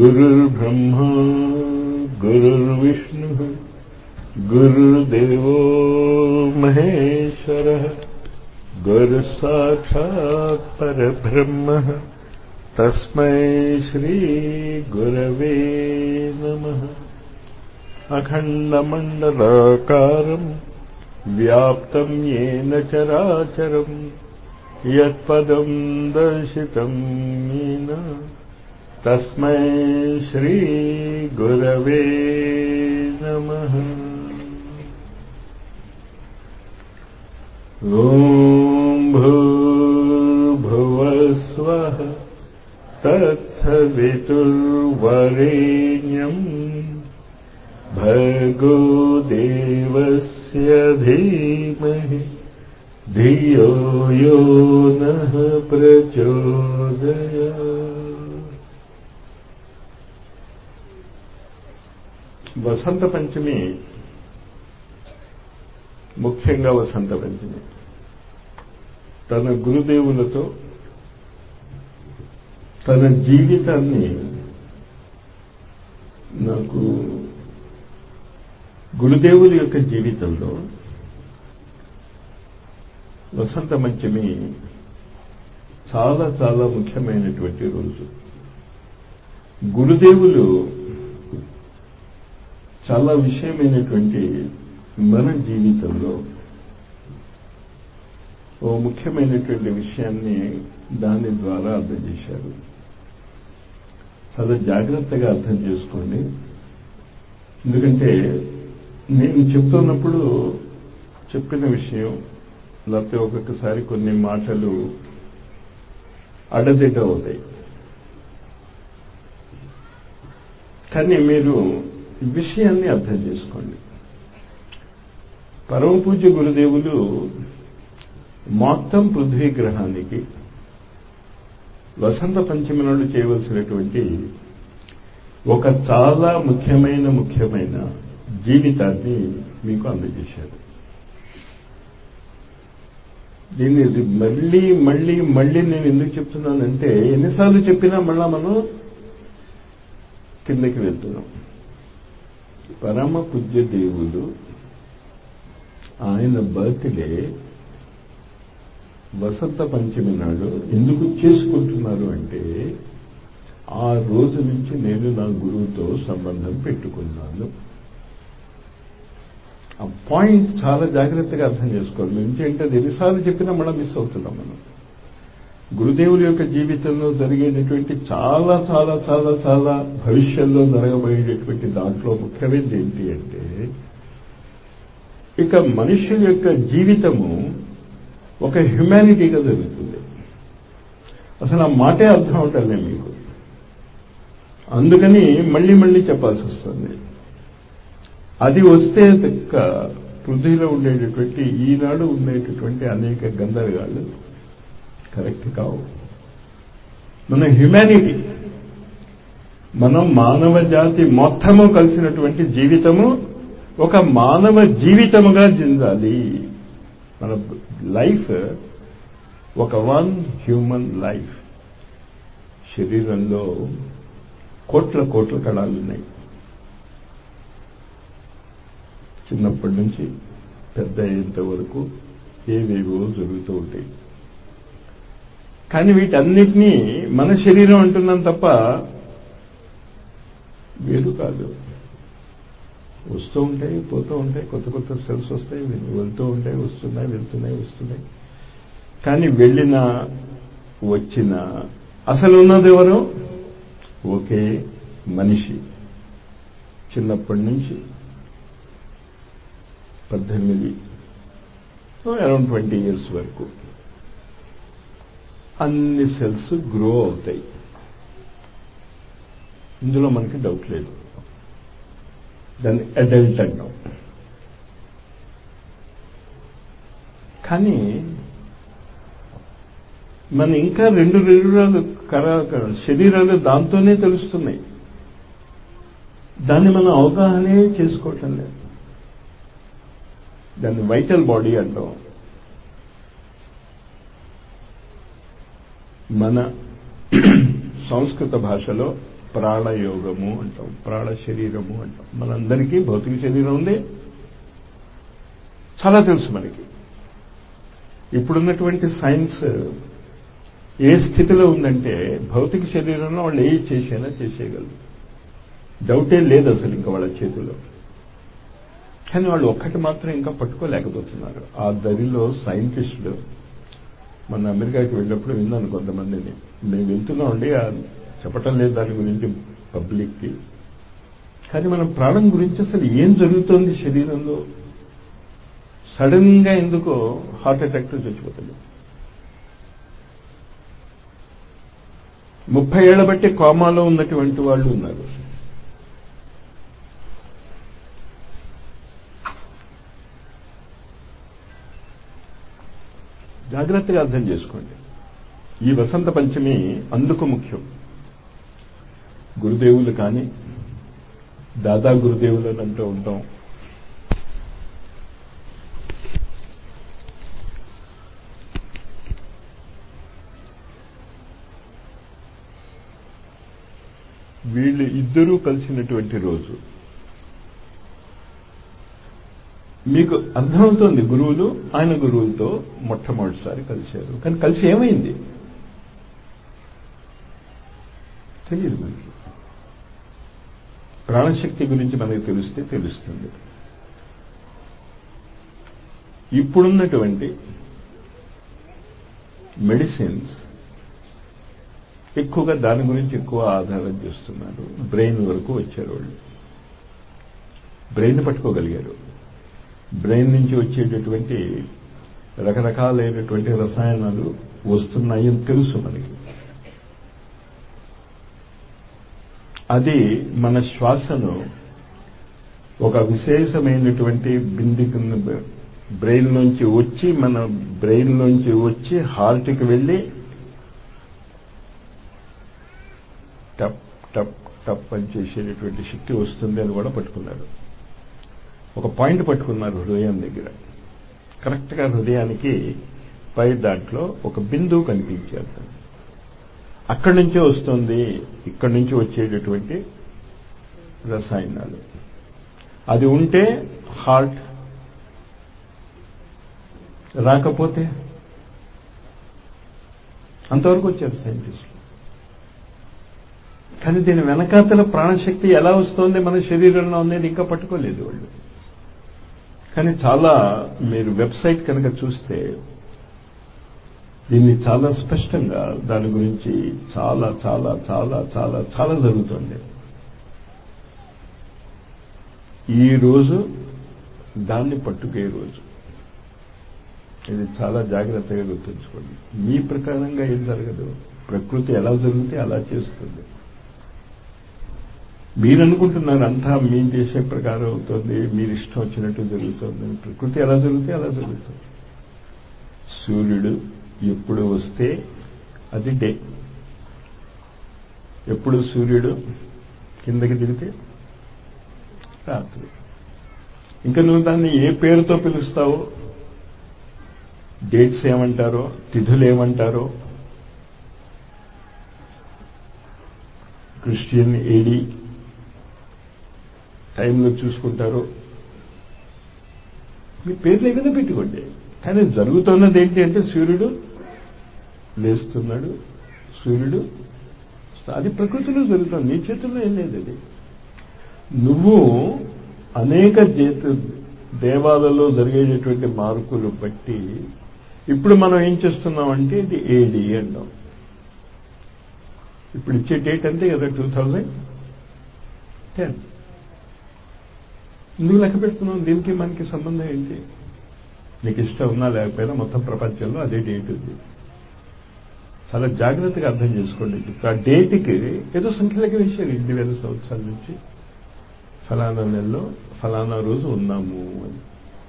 गुरुर्ब्रह्मा गुरुर्विष्णुः गुरुर्देवो महेश्वरः गुरुसाक्षात् परब्रह्मः तस्मै श्रीगुरवे नमः अखण्डमण्डलाकारम् व्याप्तम् येन चराचरम् यत्पदम् दर्शितम् येन तस्मै श्रीगुरवे नमः ॐ भूर्भुवस्वः तत्सवितुर्वरेण्यम् भर्गो देवस्य धीमहि धियो यो नः प्रचोदय వసంత పంచమి ముఖ్యంగా వసంత పంచమి తన గురుదేవులతో తన జీవితాన్ని నాకు గురుదేవుల యొక్క జీవితంలో వసంత పంచమి చాలా చాలా ముఖ్యమైనటువంటి రోజు గురుదేవులు చాలా విషయమైనటువంటి మన జీవితంలో ఓ ముఖ్యమైనటువంటి విషయాన్ని దాని ద్వారా అర్థం చేశారు చాలా జాగ్రత్తగా అర్థం చేసుకోండి ఎందుకంటే నేను చెప్తున్నప్పుడు చెప్పిన విషయం లేకపోతే ఒక్కొక్కసారి కొన్ని మాటలు అడదిడ్డ అవుతాయి కానీ మీరు విషయాన్ని అర్థం చేసుకోండి పరమ పూజ్య గురుదేవులు మొత్తం పృథ్వీ గ్రహానికి వసంత పంచమి నాడు చేయవలసినటువంటి ఒక చాలా ముఖ్యమైన ముఖ్యమైన జీవితాన్ని మీకు అందజేశారు దీన్ని మళ్ళీ మళ్ళీ మళ్ళీ నేను ఎందుకు చెప్తున్నానంటే ఎన్నిసార్లు చెప్పినా మళ్ళా మనం కిందకి వెళ్తున్నాం పరమ పూజ్య దేవుడు ఆయన బర్త్డే వసంత పంచమి నాడు ఎందుకు చేసుకుంటున్నారు అంటే ఆ రోజు నుంచి నేను నా గురువుతో సంబంధం పెట్టుకున్నాను ఆ పాయింట్ చాలా జాగ్రత్తగా అర్థం చేసుకోవాలి ఎందుకంటే అది ఎన్నిసార్లు చెప్పినా మళ్ళీ మిస్ అవుతున్నాం మనం గురుదేవుల యొక్క జీవితంలో జరిగేటటువంటి చాలా చాలా చాలా చాలా భవిష్యత్తులో జరగబోయేటటువంటి దాంట్లో ముఖ్యమైనది ఏంటి అంటే ఇక మనుషుల యొక్క జీవితము ఒక హ్యుమానిటీగా జరుగుతుంది అసలు ఆ మాటే అర్థం అవటంలే మీకు అందుకని మళ్ళీ మళ్ళీ చెప్పాల్సి వస్తుంది అది వస్తే తక్క పృథ్వీలో ఉండేటటువంటి ఈనాడు ఉండేటటువంటి అనేక గందరగాళ్ళు కరెక్ట్ కావు మన హ్యుమానిటీ మనం మానవ జాతి మొత్తము కలిసినటువంటి జీవితము ఒక మానవ జీవితముగా జిందాలి మన లైఫ్ ఒక వన్ హ్యూమన్ లైఫ్ శరీరంలో కోట్ల కోట్ల కళాలు ఉన్నాయి చిన్నప్పటి నుంచి పెద్ద అయ్యేంత వరకు ఏవేవో జరుగుతూ ఉంటాయి కానీ వీటన్నిటినీ మన శరీరం అంటున్నాం తప్ప వేరు కాదు వస్తూ ఉంటాయి పోతూ ఉంటాయి కొత్త కొత్త సెల్స్ వస్తాయి వెళ్తూ ఉంటాయి వస్తున్నాయి వెళ్తున్నాయి వస్తున్నాయి కానీ వెళ్ళిన వచ్చిన అసలు ఉన్నది ఎవరు ఒకే మనిషి చిన్నప్పటి నుంచి పద్దెనిమిది అరౌండ్ ట్వంటీ ఇయర్స్ వరకు అన్ని సెల్స్ గ్రో అవుతాయి ఇందులో మనకి డౌట్ లేదు దాన్ని అడల్ట్ అంటాం కానీ మన ఇంకా రెండు శరీరాలు శరీరాలు దాంతోనే తెలుస్తున్నాయి దాన్ని మనం అవగాహనే చేసుకోవటం లేదు దాన్ని వైటల్ బాడీ అంటాం మన సంస్కృత భాషలో ప్రాణయోగము అంటాం ప్రాణ శరీరము అంటాం మనందరికీ భౌతిక శరీరం ఉంది చాలా తెలుసు మనకి ఇప్పుడున్నటువంటి సైన్స్ ఏ స్థితిలో ఉందంటే భౌతిక శరీరంలో వాళ్ళు ఏ చేసైనా చేసేయగలరు డౌటే లేదు అసలు ఇంకా వాళ్ళ చేతిలో కానీ వాళ్ళు ఒక్కటి మాత్రం ఇంకా పట్టుకోలేకపోతున్నారు ఆ దరిలో సైంటిస్టులు మన అమెరికాకి వెళ్ళినప్పుడు విన్నాను కొంతమందిని మేము వెళ్తున్నామండి చెప్పటం లేదు దాని గురించి పబ్లిక్కి కానీ మనం ప్రాణం గురించి అసలు ఏం జరుగుతోంది శరీరంలో సడన్ గా ఎందుకో హార్ట్ అటాక్తో చచ్చిపోతుంది ముప్పై ఏళ్ల బట్టి కోమాలో ఉన్నటువంటి వాళ్ళు ఉన్నారు జాగ్రత్తగా అర్థం చేసుకోండి ఈ వసంత పంచమి అందుకు ముఖ్యం గురుదేవులు కానీ దాదా గురుదేవులు అని అంటూ ఉంటాం వీళ్ళు ఇద్దరూ కలిసినటువంటి రోజు మీకు అర్థమవుతోంది గురువులు ఆయన గురువులతో మొట్టమొదటిసారి కలిశారు కానీ కలిసి ఏమైంది తెలియదు మనకి ప్రాణశక్తి గురించి మనకి తెలిస్తే తెలుస్తుంది ఇప్పుడున్నటువంటి మెడిసిన్స్ ఎక్కువగా దాని గురించి ఎక్కువ ఆధారం చేస్తున్నారు బ్రెయిన్ వరకు వచ్చారు వాళ్ళు బ్రెయిన్ పట్టుకోగలిగారు బ్రెయిన్ నుంచి వచ్చేటటువంటి రకరకాలైనటువంటి రసాయనాలు వస్తున్నాయని తెలుసు మనకి అది మన శ్వాసను ఒక విశేషమైనటువంటి బిందికి బ్రెయిన్ నుంచి వచ్చి మన బ్రెయిన్ నుంచి వచ్చి హార్ట్కి వెళ్ళి టప్ టప్ టప్ అని చేసేటటువంటి శక్తి వస్తుంది అని కూడా పట్టుకున్నారు ఒక పాయింట్ పట్టుకున్నారు హృదయం దగ్గర కరెక్ట్గా హృదయానికి పై దాంట్లో ఒక బిందువు కనిపించారు అక్కడి నుంచే వస్తుంది ఇక్కడి నుంచి వచ్చేటటువంటి రసాయనాలు అది ఉంటే హార్ట్ రాకపోతే అంతవరకు వచ్చారు సైంటిస్టులు కానీ దీని వెనకాతల ప్రాణశక్తి ఎలా వస్తోంది మన శరీరంలో అనేది ఇంకా పట్టుకోలేదు వాళ్ళు కానీ చాలా మీరు వెబ్సైట్ కనుక చూస్తే దీన్ని చాలా స్పష్టంగా దాని గురించి చాలా చాలా చాలా చాలా చాలా జరుగుతుంది ఈ రోజు దాన్ని పట్టుకే రోజు ఇది చాలా జాగ్రత్తగా గుర్తుంచుకోండి మీ ప్రకారంగా ఏం జరగదు ప్రకృతి ఎలా జరిగితే అలా చేస్తుంది మీరు అనుకుంటున్నారు అంతా మీ చేసే ప్రకారం అవుతుంది మీరు ఇష్టం వచ్చినట్టు జరుగుతుంది ప్రకృతి ఎలా జరిగితే అలా జరుగుతుంది సూర్యుడు ఎప్పుడు వస్తే అది డే ఎప్పుడు సూర్యుడు కిందకి దిగితే రాత్రి ఇంకా నువ్వు దాన్ని ఏ పేరుతో పిలుస్తావో డేట్స్ ఏమంటారో తిథులు ఏమంటారో క్రిస్టియన్ ఏడి టైంలో చూసుకుంటారో మీ పేర్లు ఏమైనా పెట్టుకోండి కానీ జరుగుతున్నది ఏంటి అంటే సూర్యుడు లేస్తున్నాడు సూర్యుడు అది ప్రకృతిలో జరుగుతుంది నీ చేతుల్లో ఏం లేదు అది నువ్వు అనేక దేవాలలో జరిగేటటువంటి మార్పులు బట్టి ఇప్పుడు మనం ఏం చేస్తున్నామంటే ఇది ఏడి అంటాం ఇప్పుడు ఇచ్చే డేట్ అంతే కదా టూ థౌజండ్ టెన్ ఎందుకు లెక్క పెడుతున్నాం దీనికి మనకి సంబంధం ఏంటి నీకు ఇష్టం ఉన్నా లేకపోయినా మొత్తం ప్రపంచంలో అదే డేట్ ఉంది చాలా జాగ్రత్తగా అర్థం చేసుకోండి ఆ డేట్కి ఏదో సంఖ్యలకి వేసారు ఎనిమిది వేల సంవత్సరాల నుంచి ఫలానా నెలలో ఫలానా రోజు ఉన్నాము అని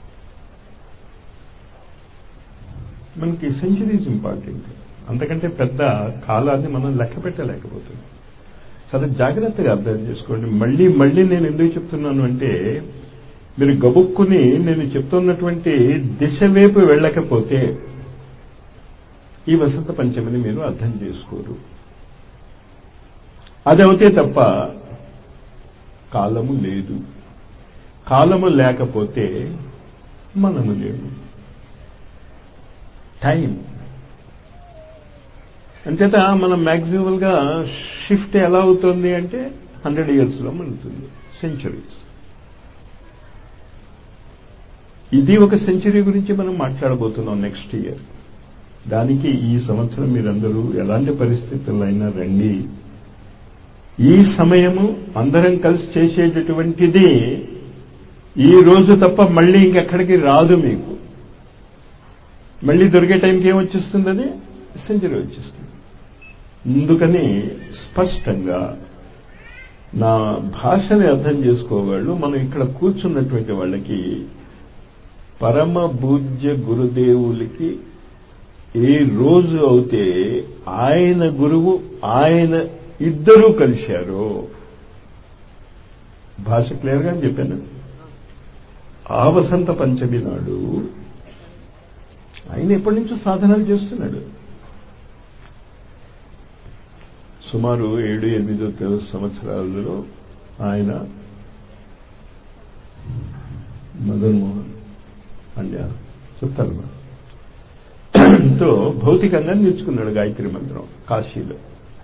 మనకి సెంచరీస్ ఇంపార్టెంట్ అంతకంటే పెద్ద కాలాన్ని మనం లెక్క పెట్టలేకపోతున్నాం చాలా జాగ్రత్తగా అర్థం చేసుకోండి మళ్ళీ మళ్ళీ నేను ఎందుకు చెప్తున్నాను అంటే మీరు గబుక్కుని నేను చెప్తున్నటువంటి దిశ వైపు వెళ్ళకపోతే ఈ వసంత పంచమిని మీరు అర్థం చేసుకోరు అది అవుతే తప్ప కాలము లేదు కాలము లేకపోతే మనము లేము టైం అంచేత మనం మ్యాక్సిమల్గా షిఫ్ట్ ఎలా అవుతుంది అంటే హండ్రెడ్ ఇయర్స్లో మలుతుంది సెంచరీస్ ఇది ఒక సెంచరీ గురించి మనం మాట్లాడబోతున్నాం నెక్స్ట్ ఇయర్ దానికి ఈ సంవత్సరం మీరందరూ ఎలాంటి పరిస్థితులైనా రండి ఈ సమయము అందరం కలిసి చేసేటటువంటిది ఈ రోజు తప్ప మళ్ళీ ఇంకెక్కడికి రాదు మీకు మళ్ళీ దొరికే టైంకి ఏం వచ్చేస్తుంది అది సెంచరీ వచ్చేస్తుంది అందుకని స్పష్టంగా నా భాషని అర్థం చేసుకోవాళ్ళు మనం ఇక్కడ కూర్చున్నటువంటి వాళ్ళకి పరమ పూజ్య గురుదేవులకి ఏ రోజు అయితే ఆయన గురువు ఆయన ఇద్దరూ కలిశారు భాష క్లియర్గా అని చెప్పాను ఆ వసంత పంచమి నాడు ఆయన ఎప్పటి నుంచో సాధనలు చేస్తున్నాడు సుమారు ఏడు ఎనిమిదో సంవత్సరాలలో ఆయన మదన్ మోహన్ అండ్యా చెప్తారు తో భౌతికంగా నేర్చుకున్నాడు గాయత్రి మంత్రం కాశీలో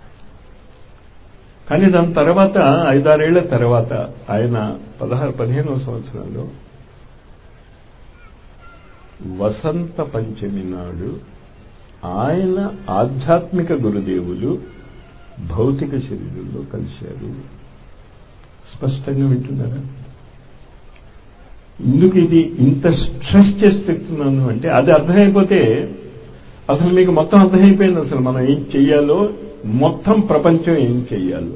కానీ దాని తర్వాత ఐదారేళ్ల తర్వాత ఆయన పదహారు పదిహేనవ సంవత్సరంలో వసంత పంచమి నాడు ఆయన ఆధ్యాత్మిక గురుదేవులు భౌతిక శరీరంలో కలిశారు స్పష్టంగా వింటున్నారా ఎందుకు ఇది ఇంత స్ట్రెస్ చేసి చెప్తున్నాను అంటే అది అర్థమైపోతే అసలు మీకు మొత్తం అర్థమైపోయింది అసలు మనం ఏం చెయ్యాలో మొత్తం ప్రపంచం ఏం చెయ్యాలో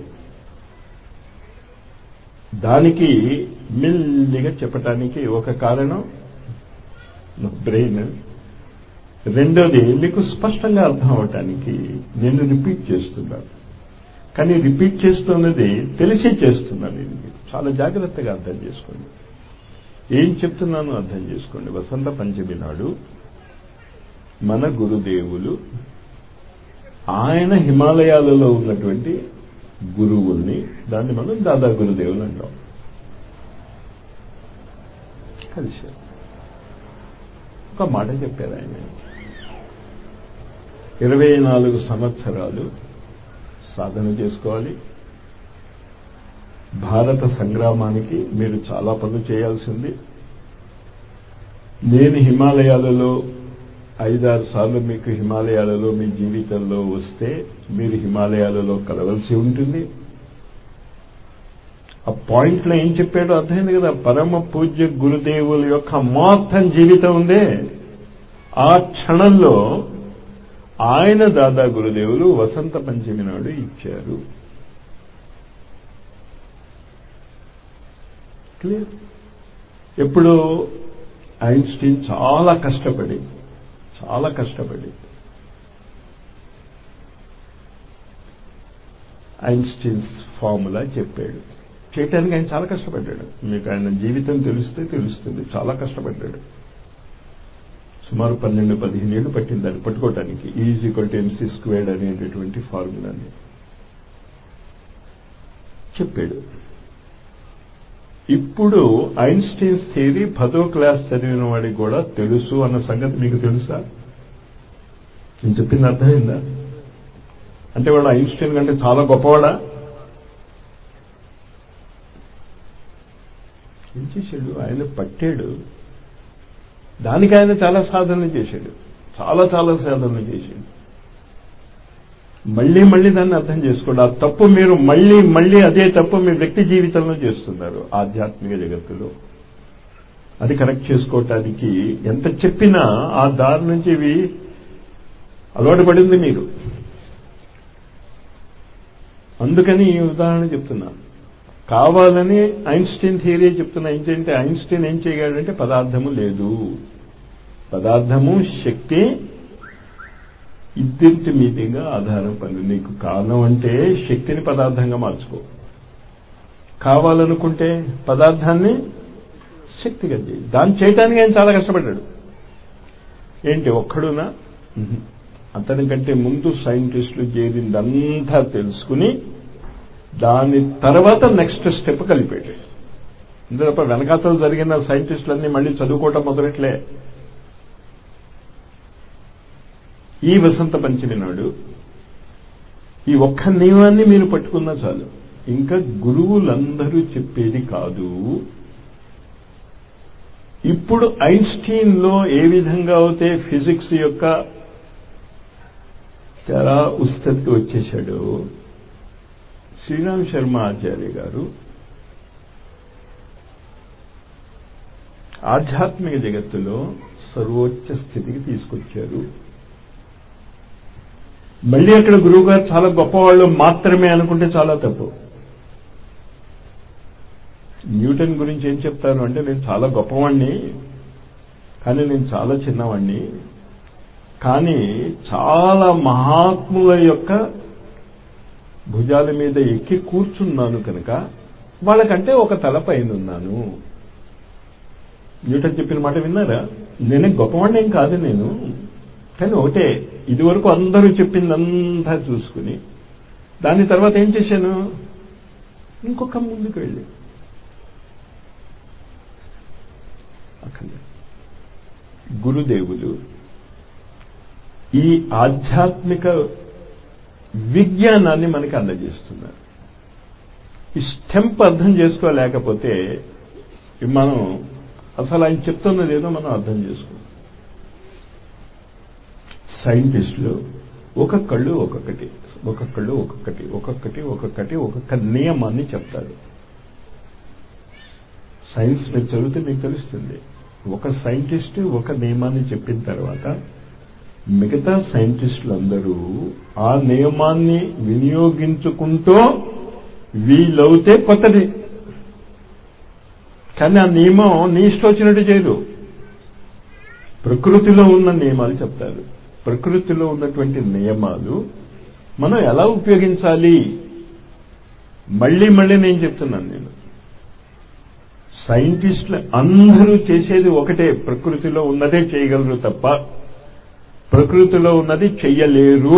దానికి మెల్లిగా చెప్పటానికి ఒక కారణం బ్రెయిన్ రెండోది మీకు స్పష్టంగా అర్థం అవటానికి నేను రిపీట్ చేస్తున్నాను కానీ రిపీట్ చేస్తున్నది తెలిసి చేస్తున్నాను ఇది మీకు చాలా జాగ్రత్తగా అర్థం చేసుకోండి ఏం చెప్తున్నానో అర్థం చేసుకోండి వసంత పంచమి నాడు మన గురుదేవులు ఆయన హిమాలయాలలో ఉన్నటువంటి గురువుల్ని దాన్ని మనం దాదా గురుదేవులు అంటాం కలిశారు ఒక మాట చెప్పారు ఆయన ఇరవై నాలుగు సంవత్సరాలు సాధన చేసుకోవాలి భారత సంగ్రామానికి మీరు చాలా పనులు చేయాల్సింది నేను హిమాలయాలలో ఐదారు సార్లు మీకు హిమాలయాలలో మీ జీవితంలో వస్తే మీరు హిమాలయాలలో కలవలసి ఉంటుంది ఆ పాయింట్లో ఏం చెప్పాడో అర్థమైంది కదా పరమ పూజ్య గురుదేవుల యొక్క మొత్తం జీవితం ఉందే ఆ క్షణంలో ఆయన దాదా గురుదేవులు వసంత పంచమి నాడు ఇచ్చారు క్లియర్ ఎప్పుడు ఐన్స్టీన్ చాలా కష్టపడి చాలా కష్టపడి ఐన్స్టీన్స్ ఫార్ములా చెప్పాడు చేయటానికి ఆయన చాలా కష్టపడ్డాడు మీకు ఆయన జీవితం తెలిస్తే తెలుస్తుంది చాలా కష్టపడ్డాడు సుమారు పన్నెండు పదిహేను ఏళ్ళు పట్టింది దాన్ని పట్టుకోవటానికి is equal to M C squared అనేటటువంటి ఫార్ములాని చెప్పాడు ఇప్పుడు ఐన్స్టీన్స్ థియరీ పదో క్లాస్ చదివిన వాడికి కూడా తెలుసు అన్న సంగతి మీకు తెలుసా నేను చెప్పింది అర్థమైందా అంటే వాడు ఐన్స్టీన్ కంటే చాలా గొప్పవాడా ఏం చేశాడు ఆయన పట్టాడు దానికి ఆయన చాలా సాధనలు చేశాడు చాలా చాలా సాధనలు చేశాడు మళ్ళీ మళ్ళీ దాన్ని అర్థం చేసుకోండి ఆ తప్పు మీరు మళ్ళీ మళ్ళీ అదే తప్పు మీ వ్యక్తి జీవితంలో చేస్తున్నారు ఆధ్యాత్మిక జగత్తులో అది కరెక్ట్ చేసుకోవటానికి ఎంత చెప్పినా ఆ దారి నుంచి ఇవి అలవాటు పడింది మీరు అందుకని ఈ ఉదాహరణ చెప్తున్నా కావాలని ఐన్స్టీన్ థియరీ చెప్తున్నా ఏంటంటే ఐన్స్టీన్ ఏం చేయగలంటే పదార్థము లేదు పదార్థము శక్తి ఇద్దరి మీదుగా ఆధారపడి నీకు కారణం అంటే శక్తిని పదార్థంగా మార్చుకో కావాలనుకుంటే పదార్థాన్ని శక్తిగా చేయి దాన్ని చేయటానికి ఆయన చాలా కష్టపడ్డాడు ఏంటి ఒక్కడునా అతని కంటే ముందు సైంటిస్టులు చేరిందంతా తెలుసుకుని దాని తర్వాత నెక్స్ట్ స్టెప్ కలిపాడు ఇందులో వెనకాతలు జరిగిన సైంటిస్టులన్నీ మళ్ళీ చదువుకోవటం మొదలెట్లే ఈ వసంత పంచమి నాడు ఈ ఒక్క నియమాన్ని మీరు పట్టుకున్నా చాలు ఇంకా గురువులందరూ చెప్పేది కాదు ఇప్పుడు ఐన్స్టీన్ లో ఏ విధంగా అయితే ఫిజిక్స్ యొక్క చాలా ఉస్తతికి వచ్చేశాడు శ్రీరామ్ శర్మ ఆచార్య గారు ఆధ్యాత్మిక జగత్తులో సర్వోచ్చ స్థితికి తీసుకొచ్చారు మళ్ళీ అక్కడ గురువు గారు చాలా గొప్పవాళ్ళు మాత్రమే అనుకుంటే చాలా తప్పు న్యూటన్ గురించి ఏం చెప్తారు అంటే నేను చాలా గొప్పవాణ్ణి కానీ నేను చాలా చిన్నవాణ్ణి కానీ చాలా మహాత్ముల యొక్క భుజాల మీద ఎక్కి కూర్చున్నాను కనుక వాళ్ళకంటే ఒక తల పైన ఉన్నాను న్యూటన్ చెప్పిన మాట విన్నారా నేనే గొప్పవాణ్ణి ఏం కాదు నేను కానీ ఒకటే ఇదివరకు అందరూ చెప్పిందంతా చూసుకుని దాని తర్వాత ఏం చేశాను ఇంకొక ముందుకు వెళ్ళి అక్కడ గురుదేవులు ఈ ఆధ్యాత్మిక విజ్ఞానాన్ని మనకి అందజేస్తున్నారు ఈ స్టెంప్ అర్థం చేసుకోలేకపోతే మనం అసలు ఆయన చెప్తున్నది ఏదో మనం అర్థం చేసుకో సైంటిస్టులు ఒక్కొక్కళ్ళు ఒక్కొక్కటి ఒక్కొక్కళ్ళు ఒక్కొక్కటి ఒక్కొక్కటి ఒక్కొక్కటి ఒక్కొక్క నియమాన్ని చెప్తారు సైన్స్ మీరు చదివితే మీకు తెలుస్తుంది ఒక సైంటిస్ట్ ఒక నియమాన్ని చెప్పిన తర్వాత మిగతా సైంటిస్టులందరూ ఆ నియమాన్ని వినియోగించుకుంటూ వీలవుతే కొత్తది కానీ ఆ నియమం నీ ఇష్టం వచ్చినట్టు చేయదు ప్రకృతిలో ఉన్న నియమాలు చెప్తారు ప్రకృతిలో ఉన్నటువంటి నియమాలు మనం ఎలా ఉపయోగించాలి మళ్ళీ మళ్ళీ నేను చెప్తున్నాను నేను సైంటిస్టులు అందరూ చేసేది ఒకటే ప్రకృతిలో ఉన్నదే చేయగలరు తప్ప ప్రకృతిలో ఉన్నది చెయ్యలేరు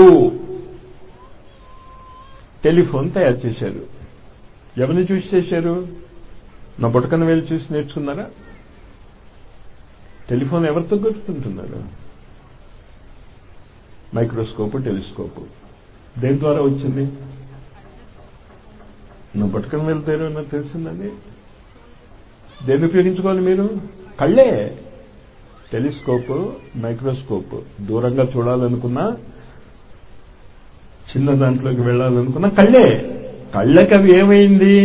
టెలిఫోన్ తయారు చేశారు ఎవరిని చూసి చేశారు నా బుటకన వేలు చూసి నేర్చుకున్నారా టెలిఫోన్ ఎవరితో గుర్తుంటున్నారు మైక్రోస్కోప్ టెలిస్కోప్ దేని ద్వారా వచ్చింది నా బుటకన వెళ్తారు నాకు తెలిసిందండి దేన్ని ఉపయోగించుకోవాలి మీరు కళ్ళే టెలిస్కోప్ మైక్రోస్కోప్ దూరంగా చూడాలనుకున్నా చిన్న దాంట్లోకి వెళ్ళాలనుకున్నా కళ్ళే కళ్ళకి అవి ఏమైంది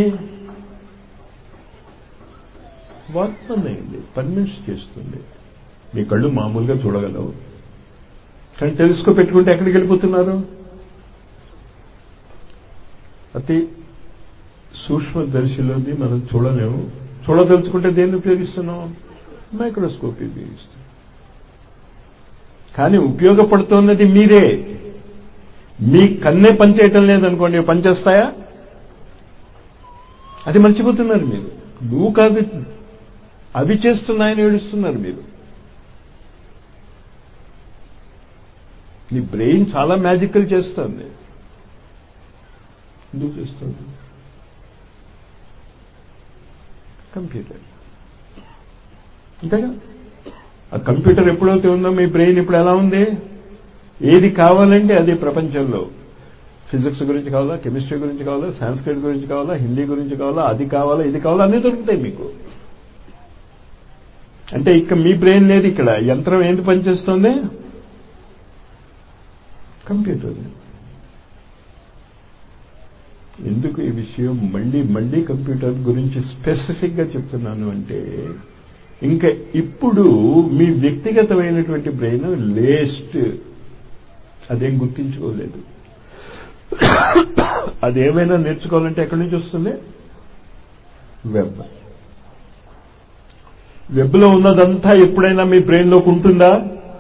వాత్మన్ అయింది పర్మిన్స్ చేస్తుంది మీ కళ్ళు మామూలుగా చూడగలవు కానీ టెలిస్కోప్ పెట్టుకుంటే ఎక్కడికి వెళ్ళిపోతున్నారు అతి సూక్ష్మదర్శిలోది మనం చూడలేము చూడదలుచుకుంటే దేన్ని ఉపయోగిస్తున్నాం మైక్రోస్కోప్ ఉపయోగిస్తాం కానీ ఉపయోగపడుతున్నది మీరే మీ కన్నే పనిచేయటం లేదనుకోండి పనిచేస్తాయా అది మర్చిపోతున్నారు మీరు నువ్వు కాదు అవి చేస్తున్నాయని ఏడుస్తున్నారు మీరు నీ బ్రెయిన్ చాలా మ్యాజికల్ చేస్తుంది ఎందుకు చేస్తుంది కంప్యూటర్ అంతేగా ఆ కంప్యూటర్ ఎప్పుడైతే ఉందో మీ బ్రెయిన్ ఇప్పుడు ఎలా ఉంది ఏది కావాలంటే అది ప్రపంచంలో ఫిజిక్స్ గురించి కావాలా కెమిస్ట్రీ గురించి కావాలా సాంస్క్రిట్ గురించి కావాలా హిందీ గురించి కావాలా అది కావాలా ఇది కావాలా అన్నీ దొరుకుతాయి మీకు అంటే ఇక మీ బ్రెయిన్ లేదు ఇక్కడ యంత్రం ఏంటి పనిచేస్తుంది కంప్యూటర్ ఎందుకు ఈ విషయం మళ్ళీ మళ్ళీ కంప్యూటర్ గురించి స్పెసిఫిక్ గా చెప్తున్నాను అంటే ఇంకా ఇప్పుడు మీ వ్యక్తిగతమైనటువంటి బ్రెయిన్ లేస్ట్ అదేం గుర్తించుకోలేదు అదేమైనా నేర్చుకోవాలంటే ఎక్కడి నుంచి వస్తుంది వెబ్ వెబ్లో ఉన్నదంతా ఎప్పుడైనా మీ బ్రెయిన్లోకి ఉంటుందా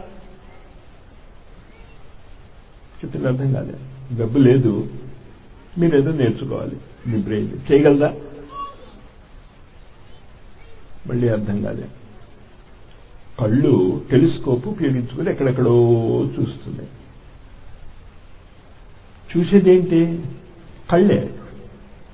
చెప్పింది అర్థం కాలే వెబ్ లేదు మీరేదో నేర్చుకోవాలి మీ బ్రెయిన్ చేయగలదా మళ్ళీ అర్థం కాలే కళ్ళు టెలిస్కోప్ ఉపయోగించుకుని ఎక్కడెక్కడో చూస్తున్నాయి చూసేదేంటి కళ్ళే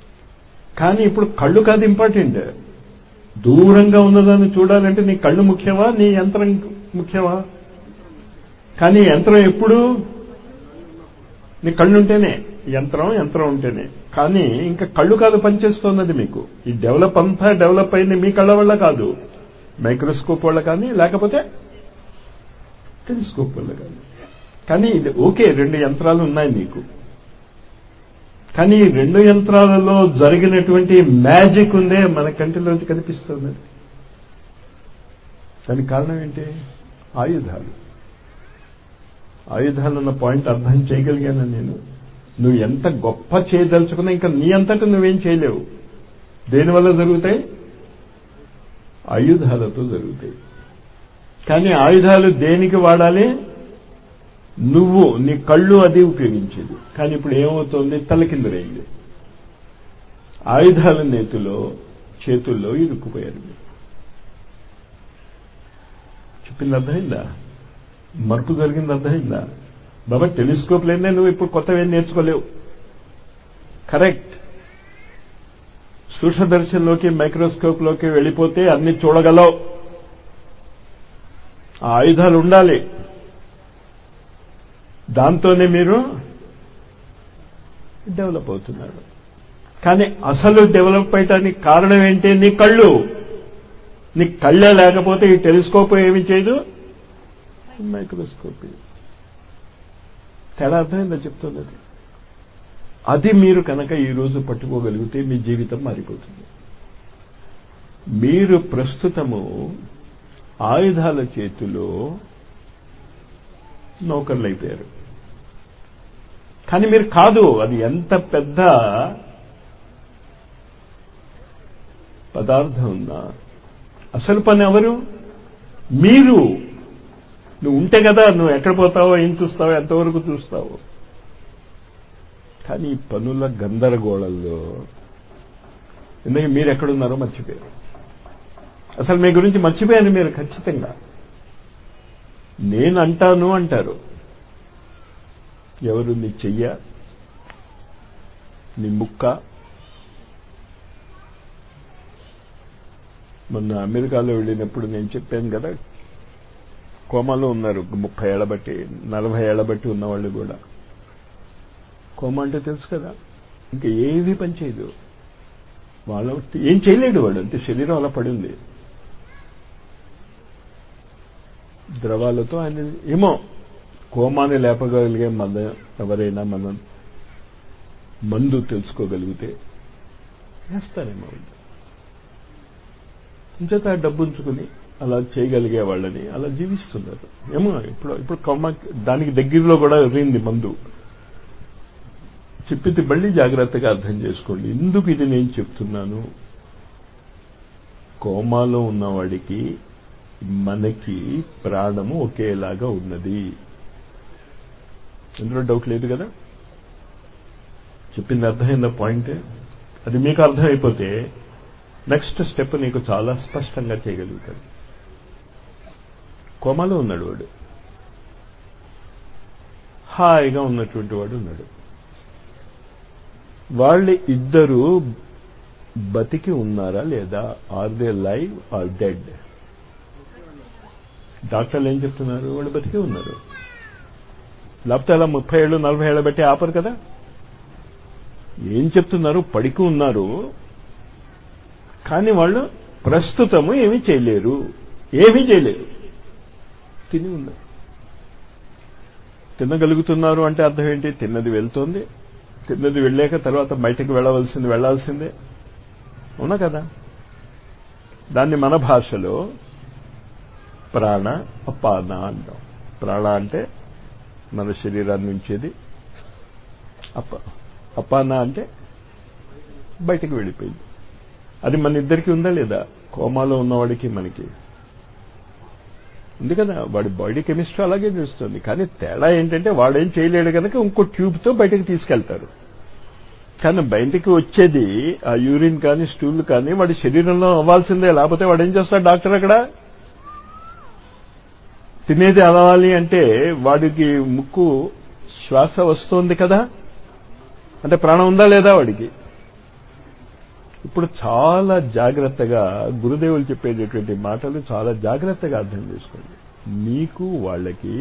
కానీ ఇప్పుడు కళ్ళు కాదు ఇంపార్టెంట్ దూరంగా ఉన్నదాన్ని చూడాలంటే నీ కళ్ళు ముఖ్యమా నీ యంత్రం ముఖ్యమా కానీ యంత్రం ఎప్పుడు నీ కళ్ళు ఉంటేనే యంత్రం యంత్రం ఉంటేనే కానీ ఇంకా కళ్ళు కాదు పనిచేస్తున్నది మీకు ఈ డెవలప్ అంతా డెవలప్ అయింది మీ కళ్ళ వల్ల కాదు మైక్రోస్కోప్ వల్ల కానీ లేకపోతే టెలిస్కోప్ వల్ల కానీ కానీ ఇది ఓకే రెండు యంత్రాలు ఉన్నాయి మీకు కానీ ఈ రెండు యంత్రాలలో జరిగినటువంటి మ్యాజిక్ ఉందే మన కంటిలోంచి కనిపిస్తుంది దానికి కారణం ఏంటి ఆయుధాలు ఆయుధాలు అన్న పాయింట్ అర్థం చేయగలిగాను నేను నువ్వు ఎంత గొప్ప చేయదలుచుకున్నా ఇంకా నీ అంతటా నువ్వేం చేయలేవు దేనివల్ల జరుగుతాయి ఆయుధాలతో జరుగుతాయి కానీ ఆయుధాలు దేనికి వాడాలి నువ్వు నీ కళ్ళు అది ఉపయోగించేది కానీ ఇప్పుడు ఏమవుతోంది తలకిందులైంది ఆయుధాల నేతిలో చేతుల్లో ఇరుక్కుపోయారు మీరు చెప్పింది అర్థమైందా మరుపు జరిగింది అర్థమైందా బాబా టెలిస్కోప్ లేదే నువ్వు ఇప్పుడు కొత్తవేం నేర్చుకోలేవు కరెక్ట్ సూక్ష్మదర్శనంలోకి మైక్రోస్కోప్లోకి వెళ్ళిపోతే అన్ని చూడగలవు ఆ ఆయుధాలు ఉండాలి దాంతోనే మీరు డెవలప్ అవుతున్నారు కానీ అసలు డెవలప్ అయ్యటానికి కారణం ఏంటి నీ కళ్ళు నీ కళ్ళే లేకపోతే ఈ టెలిస్కోప్ ఏమి చేయదు మైక్రోస్కోప్ తేడా అర్థమైందా చెప్తున్నది అది మీరు కనుక ఈరోజు పట్టుకోగలిగితే మీ జీవితం మారిపోతుంది మీరు ప్రస్తుతము ఆయుధాల చేతిలో నౌకర్లు అయిపోయారు కానీ మీరు కాదు అది ఎంత పెద్ద పదార్థం ఉన్నా అసలు పని ఎవరు మీరు నువ్వు ఉంటే కదా నువ్వు ఎక్కడ పోతావో ఏం చూస్తావో ఎంతవరకు చూస్తావో కానీ ఈ పనుల గందరగోళంలో ఎందుకంటే మీరు ఎక్కడున్నారో మర్చిపోయారు అసలు మీ గురించి మర్చిపోయాను మీరు ఖచ్చితంగా నేను అంటాను అంటారు ఎవరు నీ చెయ్య నీ ముక్క మొన్న అమెరికాలో వెళ్ళినప్పుడు నేను చెప్పాను కదా కోమాలో ఉన్నారు ముప్పై ఏళ్ల బట్టి నలభై ఏళ్ల బట్టి ఉన్నవాళ్ళు కూడా కోమ అంటే తెలుసు కదా ఇంకా ఏది పని చేయదు వాళ్ళ ఏం చేయలేడు వాడు అంతే శరీరం అలా పడింది ద్రవాలతో ఆయన ఏమో కోమాన్ని లేపగలిగే మన ఎవరైనా మనం మందు తెలుసుకోగలిగితే వేస్తారేమో ఇంచేత డబ్బు ఉంచుకుని అలా చేయగలిగే వాళ్ళని అలా జీవిస్తున్నారు ఏమో ఇప్పుడు ఇప్పుడు కొమ్మ దానికి దగ్గరలో కూడా ఎర్రింది మందు చెప్పితే మళ్ళీ జాగ్రత్తగా అర్థం చేసుకోండి ఎందుకు ఇది నేను చెప్తున్నాను కోమాలో ఉన్నవాడికి మనకి ప్రాణము ఒకేలాగా ఉన్నది ఇందులో డౌట్ లేదు కదా చెప్పింది అర్థమైందా పాయింట్ అది మీకు అర్థమైపోతే నెక్స్ట్ స్టెప్ నీకు చాలా స్పష్టంగా చేయగలుగుతాడు కోమాలో ఉన్నాడు వాడు హాయిగా ఉన్నటువంటి వాడు ఉన్నాడు వాళ్ళు ఇద్దరు బతికి ఉన్నారా లేదా are they live or dead డాక్టర్లు ఏం చెప్తున్నారు వాళ్ళు బతికి ఉన్నారు లేకపోతే అలా ముప్పై ఏళ్ళు నలభై ఏళ్ళు బట్టి ఆపరు కదా ఏం చెప్తున్నారు పడికి ఉన్నారు కానీ వాళ్ళు ప్రస్తుతము ఏమీ చేయలేరు ఏమీ చేయలేరు తిని ఉన్నారు తినగలుగుతున్నారు అంటే అర్థం ఏంటి తిన్నది వెళ్తోంది తిన్నది వెళ్ళాక తర్వాత బయటకు వెళ్ళవలసింది వెళ్లాల్సిందే అవునా కదా దాన్ని మన భాషలో ప్రాణ అపాన అంటాం ప్రాణ అంటే మన శరీరాన్ని ఉంచేది అప అపాన అంటే బయటకు వెళ్ళిపోయింది అది మన ఇద్దరికి ఉందా లేదా కోమాలో ఉన్నవాడికి మనకి ఉంది కదా వాడి బాడీ కెమిస్ట్రీ అలాగే చేస్తుంది కానీ తేడా ఏంటంటే వాడేం చేయలేడు కనుక ఇంకో ట్యూబ్తో బయటకు తీసుకెళ్తారు కానీ బయటికి వచ్చేది ఆ యూరిన్ కానీ స్టూల్ కానీ వాడి శరీరంలో అవ్వాల్సిందే లేకపోతే వాడు ఏం చేస్తాడు డాక్టర్ అక్కడ తినేది అవ్వాలి అంటే వాడికి ముక్కు శ్వాస వస్తోంది కదా అంటే ప్రాణం ఉందా లేదా వాడికి ఇప్పుడు చాలా జాగ్రత్తగా గురుదేవులు చెప్పేటటువంటి మాటలు చాలా జాగ్రత్తగా అర్థం చేసుకోండి మీకు వాళ్ళకి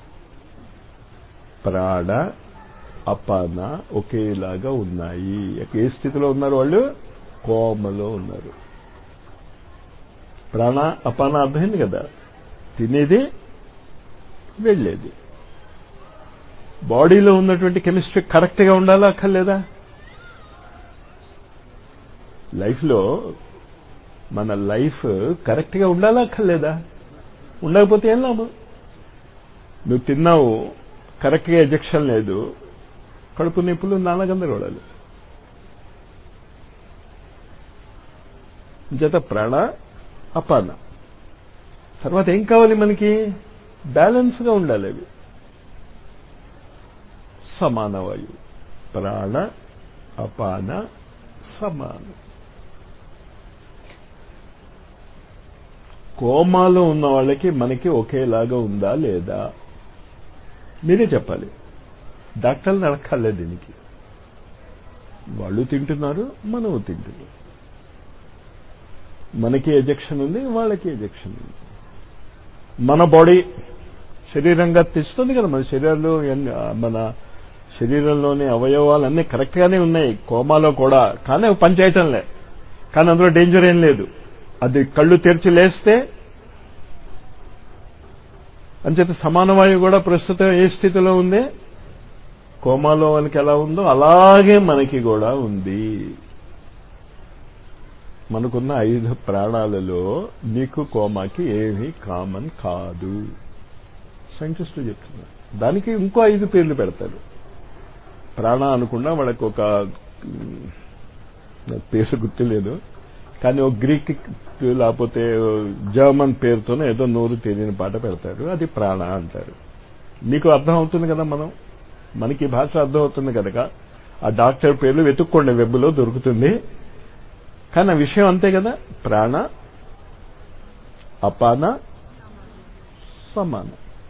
ప్రాణ అపాన ఒకేలాగా ఉన్నాయి ఏ స్థితిలో ఉన్నారు వాళ్ళు కోమలో ఉన్నారు ప్రాణ అపాన అర్థమైంది కదా తినేది వెళ్ళేది బాడీలో ఉన్నటువంటి కెమిస్ట్రీ కరెక్ట్గా ఉండాలా అక్కర్లేదా లైఫ్లో మన లైఫ్ కరెక్ట్గా ఉండాలా అక్కర్లేదా ఉండకపోతే ఏం లాభం నువ్వు తిన్నావు కరెక్ట్గా ఎజెక్షన్ లేదు కడుపు నొప్పులు నానా గందరగోళాలు జత ప్రాణ అపాన తర్వాత ఏం కావాలి మనకి బ్యాలెన్స్గా ఉండాలి అవి సమాన వాయువు ప్రాణ అపాన సమానం కోమాలో ఉన్న వాళ్ళకి మనకి ఒకేలాగా ఉందా లేదా మీరే చెప్పాలి డాక్టర్లు అడక్కర్లేదు దీనికి వాళ్ళు తింటున్నారు మనము తింటున్నాం మనకి ఎజెక్షన్ ఉంది వాళ్ళకి ఎజెక్షన్ ఉంది మన బాడీ శరీరంగా తెస్తుంది కదా మన శరీరంలో మన శరీరంలోని అవయవాలన్నీ కరెక్ట్గానే ఉన్నాయి కోమాలో కూడా కానీ అవి పనిచేయటంలే కానీ అందులో డేంజర్ ఏం లేదు అది కళ్ళు తెరిచి లేస్తే అంచేత సమానవాయువు కూడా ప్రస్తుతం ఏ స్థితిలో ఉంది కోమాలో మనకి ఎలా ఉందో అలాగే మనకి కూడా ఉంది మనకున్న ఐదు ప్రాణాలలో నీకు కోమాకి ఏమీ కామన్ కాదు సైంటిస్టులు చెప్తున్నారు దానికి ఇంకో ఐదు పేర్లు పెడతారు ప్రాణ అనుకున్నా వాళ్ళకి ఒక పేరు గుర్తులేదు కానీ ఒక గ్రీక్ లేకపోతే జర్మన్ పేరుతోనే ఏదో నోరు తెలియని పాట పెడతారు అది ప్రాణ అంటారు నీకు అర్థం అవుతుంది కదా మనం మనకి భాష అర్థం అవుతుంది కనుక ఆ డాక్టర్ పేర్లు వెతుక్కోండి వెబ్లో దొరుకుతుంది కానీ ఆ విషయం అంతే కదా ప్రాణ అపాన సమాన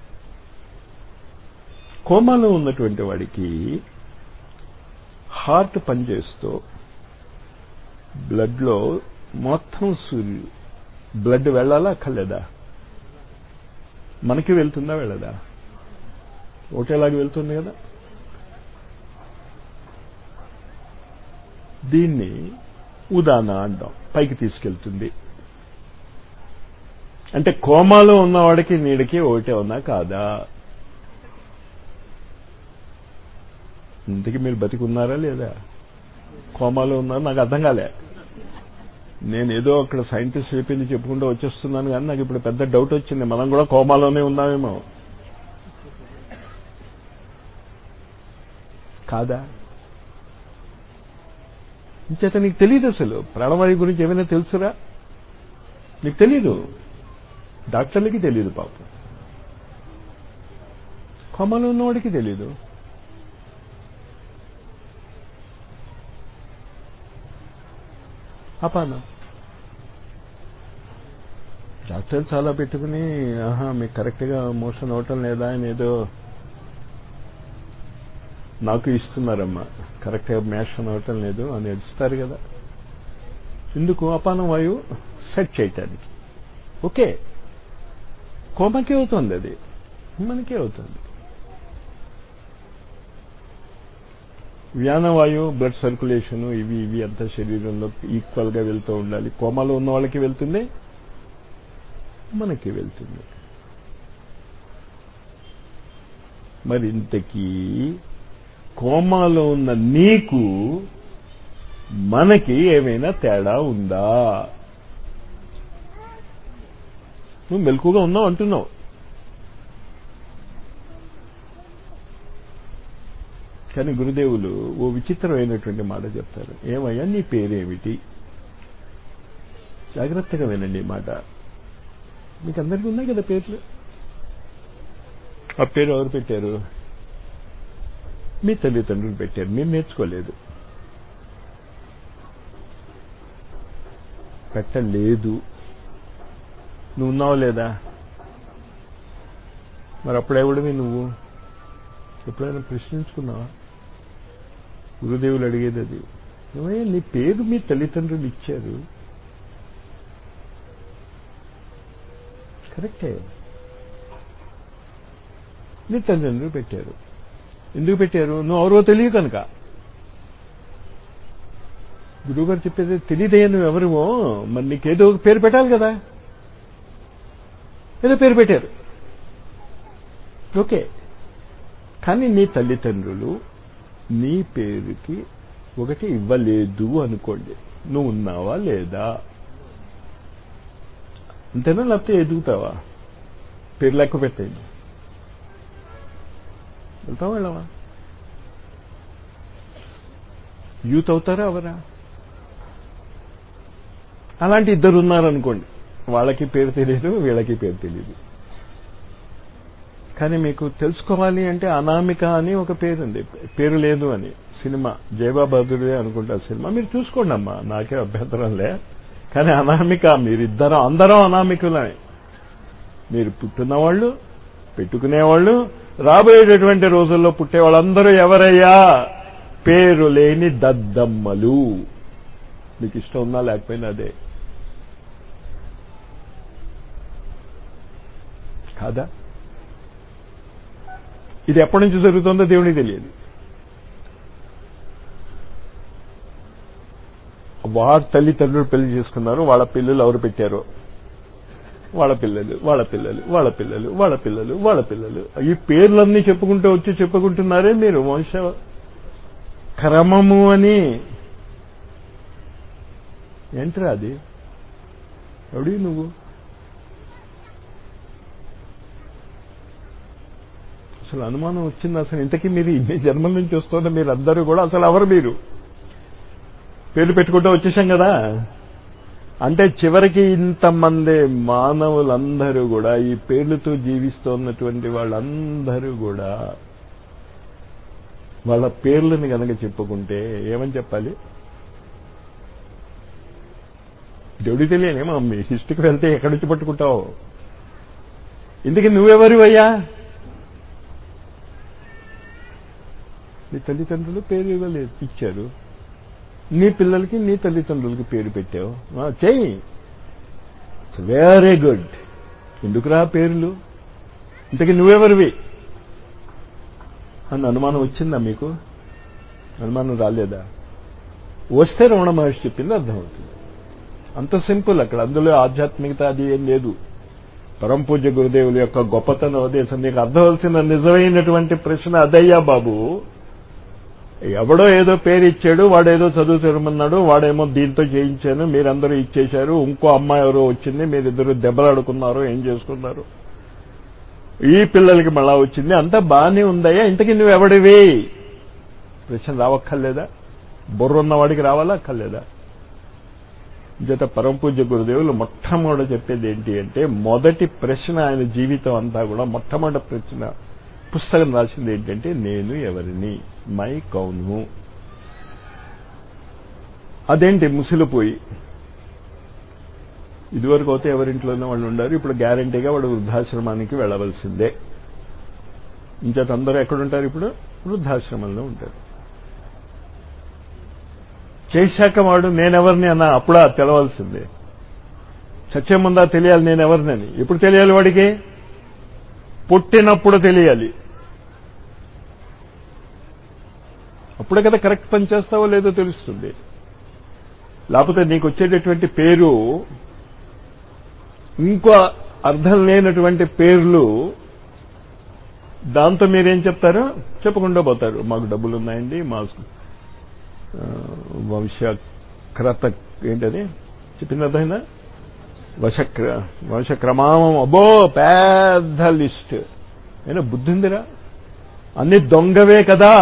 కోమాలో ఉన్నటువంటి వాడికి హార్ట్ పనిచేస్తూ బ్లడ్లో మొత్తం సూర్యు బ్లడ్ వెళ్ళాలా అక్కర్లేదా మనకి వెళ్తుందా వెళ్ళదా ఒకటేలాగా వెళ్తుంది కదా దీన్ని ఉదాన అంటాం పైకి తీసుకెళ్తుంది అంటే కోమాలో ఉన్నవాడికి నీడికి ఒకటే ఉన్నా కాదా ఇంతకీ మీరు బతికున్నారా లేదా కోమాలో ఉన్నారా నాకు అర్థం కాలే నేను ఏదో అక్కడ సైంటిస్ట్ చెప్పింది చెప్పుకుంటూ వచ్చేస్తున్నాను కానీ నాకు ఇప్పుడు పెద్ద డౌట్ వచ్చింది మనం కూడా కోమాలోనే ఉన్నామేమో కాదా ఇంచేత నీకు తెలియదు అసలు ప్రాణవాయు గురించి ఏమైనా తెలుసురా నీకు తెలీదు డాక్టర్లకి తెలియదు పాపం కోమాలో ఉన్నవాడికి తెలీదు అపాన డాక్టర్ చాలా పెట్టుకుని ఆహా మీకు కరెక్ట్గా మోషన్ అవటం లేదా అని ఏదో నాకు ఇస్తున్నారమ్మా కరెక్ట్గా మోషన్ అవటం లేదు అని ఇస్తారు కదా ఎందుకు అపాన వాయువు సెట్ చేయటానికి ఓకే కోమకే అవుతుంది అది మనకే అవుతుంది వ్యానవాయువు బ్లడ్ సర్క్యులేషన్ ఇవి ఇవి అంతా శరీరంలో ఈక్వల్ గా వెళ్తూ ఉండాలి కోమాలో ఉన్న వాళ్ళకి వెళ్తుంది మనకి వెళ్తుంది మరి ఇంతకీ కోమాలో ఉన్న నీకు మనకి ఏమైనా తేడా ఉందా నువ్వు మెలకుగా ఉన్నావు అంటున్నావు కానీ గురుదేవులు ఓ విచిత్రమైనటువంటి మాట చెప్తారు ఏమయ్యా నీ పేరేమిటి జాగ్రత్తగా వినండి ఈ మాట మీకు అందరికీ ఉన్నాయి కదా పేర్లు ఆ పేరు ఎవరు పెట్టారు మీ తల్లిదండ్రులు పెట్టారు మీరు నేర్చుకోలేదు పెట్టలేదు నువ్వు ఉన్నావు లేదా మరి అప్పుడెవడివి నువ్వు ఎప్పుడైనా ప్రశ్నించుకున్నావా గురుదేవులు అడిగేది అది ఏమయ్యా నీ పేరు మీ తల్లిదండ్రులు ఇచ్చారు కరెక్టే నీ తల్లిదండ్రులు పెట్టారు ఎందుకు పెట్టారు నువ్వు ఎవరో తెలియదు కనుక గురువుగారు చెప్పేది తెలియదే నువ్వు ఎవరివో మరి నీకేదో ఒక పేరు పెట్టాలి కదా ఏదో పేరు పెట్టారు ఓకే కానీ నీ తల్లిదండ్రులు నీ పేరుకి ఒకటి ఇవ్వలేదు అనుకోండి నువ్వు ఉన్నావా లేదా అంతేనా లేకపోతే ఎదుగుతావా పేరు లెక్క పెట్టేయండి వెళ్తావా వెళ్ళవా యూత్ అవుతారా అవరా అలాంటి ఇద్దరు ఉన్నారనుకోండి వాళ్ళకి పేరు తెలియదు వీళ్ళకి పేరు తెలియదు కానీ మీకు తెలుసుకోవాలి అంటే అనామిక అని ఒక పేరు ఉంది పేరు లేదు అని సినిమా జయబాబాదుడే అనుకుంటా సినిమా మీరు చూసుకోండి అమ్మా నాకే అభ్యంతరం లే కానీ అనామిక మీరిద్దరం అందరం అనామికులే మీరు పుట్టినవాళ్ళు పెట్టుకునేవాళ్ళు రాబోయేటటువంటి రోజుల్లో పుట్టే వాళ్ళందరూ ఎవరయ్యా పేరు లేని దద్దమ్మలు మీకు ఇష్టం ఉన్నా లేకపోయినా అదే కాదా ఇది ఎప్పటి నుంచి జరుగుతుందో దేవునికి తెలియదు వారి తల్లిదండ్రులు పెళ్లి చేసుకున్నారు వాళ్ళ పిల్లలు ఎవరు పెట్టారో వాళ్ళ పిల్లలు వాళ్ళ పిల్లలు వాళ్ళ పిల్లలు వాళ్ళ పిల్లలు వాళ్ళ పిల్లలు ఈ పేర్లన్నీ చెప్పుకుంటూ వచ్చి చెప్పుకుంటున్నారే మీరు వంశ క్రమము అని ఏంట్రా అది ఎవడి నువ్వు అసలు అనుమానం వచ్చింది అసలు ఇంతకీ మీరు ఇన్ని జన్మల నుంచి వస్తున్న మీరు అందరూ కూడా అసలు ఎవరు మీరు పేర్లు పెట్టుకుంటూ వచ్చేసాం కదా అంటే చివరికి ఇంతమంది మానవులందరూ కూడా ఈ పేర్లతో జీవిస్తున్నటువంటి వాళ్ళందరూ కూడా వాళ్ళ పేర్లను గనక చెప్పుకుంటే ఏమని చెప్పాలి దేవుడి తెలియనేమో మీ హిస్టరీకి వెళ్తే ఎక్కడి నుంచి పట్టుకుంటావు ఇందుకు నువ్వెవరివయ్యా నీ తల్లిదండ్రులు పేరు ఇవ్వలేదు ఇచ్చారు నీ పిల్లలకి నీ తల్లిదండ్రులకి పేరు పెట్టావు చెయ్యి వెరీ గుడ్ ఎందుకురా పేర్లు ఇంతకీ నువ్వెవరివి అన్న అనుమానం వచ్చిందా మీకు అనుమానం రాలేదా వస్తే రమణ మహర్షి చెప్పింది అర్థమవుతుంది అంత సింపుల్ అక్కడ అందులో ఆధ్యాత్మికత అది ఏం లేదు పరమ పూజ్య గురుదేవుల యొక్క గొప్పతనం ఉద్దేశం నీకు అర్థవలసిన నిజమైనటువంటి ప్రశ్న అదయ్యా బాబు ఎవడో ఏదో పేరు ఇచ్చాడు వాడేదో చదువు తెరమన్నాడు వాడేమో దీంతో చేయించాను మీరందరూ ఇచ్చేశారు ఇంకో అమ్మాయి ఎవరో వచ్చింది మీరిద్దరు దెబ్బలాడుకున్నారు ఏం చేసుకున్నారు ఈ పిల్లలకి మళ్ళా వచ్చింది అంతా బాగానే ఉందయ్యా ఇంతకీ నువ్వు ఎవడివి ప్రశ్న రావక్కర్లేదా బుర్రున్న వాడికి రావాలా అక్కర్లేదా జత పరమ పూజ్య గురుదేవులు మొట్టమొదట చెప్పేది ఏంటి అంటే మొదటి ప్రశ్న ఆయన జీవితం అంతా కూడా మొట్టమొదటి ప్రశ్న పుస్తకం రాసింది ఏంటంటే నేను ఎవరిని మై కౌను అదేంటి ముసిలిపోయి ఇదివరకు అయితే ఎవరింట్లోనే వాళ్ళు ఉండారు ఇప్పుడు గ్యారంటీగా వాడు వృద్ధాశ్రమానికి వెళ్ళవలసిందే ఇంచేత అందరూ ఎక్కడుంటారు ఇప్పుడు వృద్ధాశ్రమంలో ఉంటారు చేశాక వాడు నేనెవరిని అన్న అప్పుడా తెలవాల్సిందే చచ్చే ముందా తెలియాలి నేనెవరినని ఎప్పుడు తెలియాలి వాడికి పుట్టినప్పుడు తెలియాలి అప్పుడే కదా కరెక్ట్ పని చేస్తావో లేదో తెలుస్తుంది లేకపోతే నీకు వచ్చేటటువంటి పేరు ఇంకో అర్థం లేనటువంటి పేర్లు దాంతో మీరేం చెప్తారు చెప్పకుండా పోతారు మాకు డబ్బులు ఉన్నాయండి మా వంశక్రత ఏంటది చెప్పింది అర్థమైందా వశక్ర వంశక్రమామం అబ్బో పెద్ద లిస్ట్ అయినా బుద్ధి ఉందిరా అన్ని దొంగవే కదా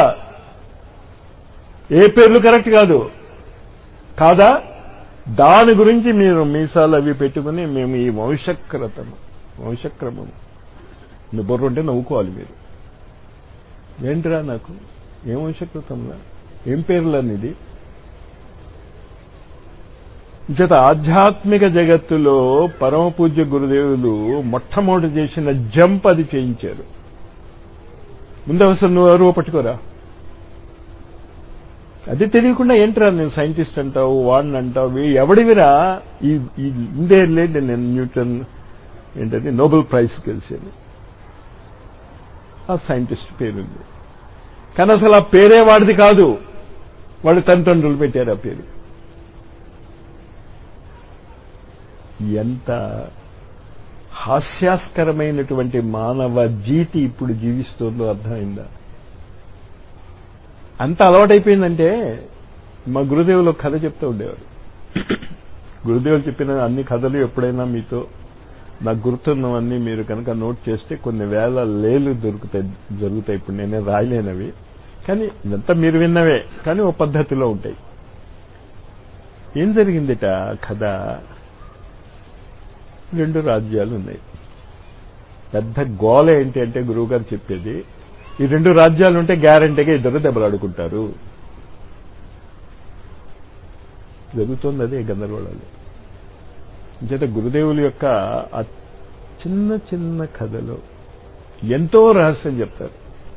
ఏ పేర్లు కరెక్ట్ కాదు కాదా దాని గురించి మీరు మీసాలు అవి పెట్టుకుని మేము ఈ వంశక్రతము వంశక్రమము మీ బుర్ర ఉంటే నవ్వుకోవాలి మీరు ఏంటిరా నాకు ఏం వంశకృతంలా ఏం పేర్లనిది జత ఆధ్యాత్మిక జగత్తులో పరమ పూజ్య గురుదేవులు మొట్టమొదటి చేసిన జంప్ అది చేయించారు ముందు అసలు నువ్వు ఎవరు పట్టుకోరా అది తెలియకుండా ఏంట్రా నేను సైంటిస్ట్ అంటావు వాడిని అంటావు వీ- ఎవడివిరా ఈ ఈ ఇందే లేండి నేను న్యూటన్ ఏంటది నోబెల్ ప్రైజ్ గెలిచాను ఆ సైంటిస్ట్ పేరుంది కానీ అసలు ఆ పేరే వాడిది కాదు వాడి తండ్రులు పెట్టారు ఆ పేరు ఎంత హాస్యాస్కరమైనటువంటి మానవ జీతి ఇప్పుడు జీవిస్తుందో అర్థమైందా అంత అలవాటైపోయిందంటే మా గురుదేవులు ఒక కథ చెప్తూ ఉండేవారు గురుదేవులు చెప్పిన అన్ని కథలు ఎప్పుడైనా మీతో నాకు గుర్తున్నవన్నీ మీరు కనుక నోట్ చేస్తే కొన్ని వేల లేలు దొరుకుతాయి జరుగుతాయి ఇప్పుడు నేనే రాయలేనవి కానీ ఇదంతా మీరు విన్నవే కానీ ఓ పద్ధతిలో ఉంటాయి ఏం జరిగిందిట కథ రెండు రాజ్యాలు ఉన్నాయి పెద్ద గోల ఏంటి అంటే గురువుగారు చెప్పేది ఈ రెండు రాజ్యాలు ఉంటే గ్యారంటీగా ఇద్దరు దెబ్బలాడుకుంటారు జరుగుతోంది అదే గందరగోళాలు చేత గురుదేవుల యొక్క ఆ చిన్న చిన్న కథలో ఎంతో రహస్యం చెప్తారు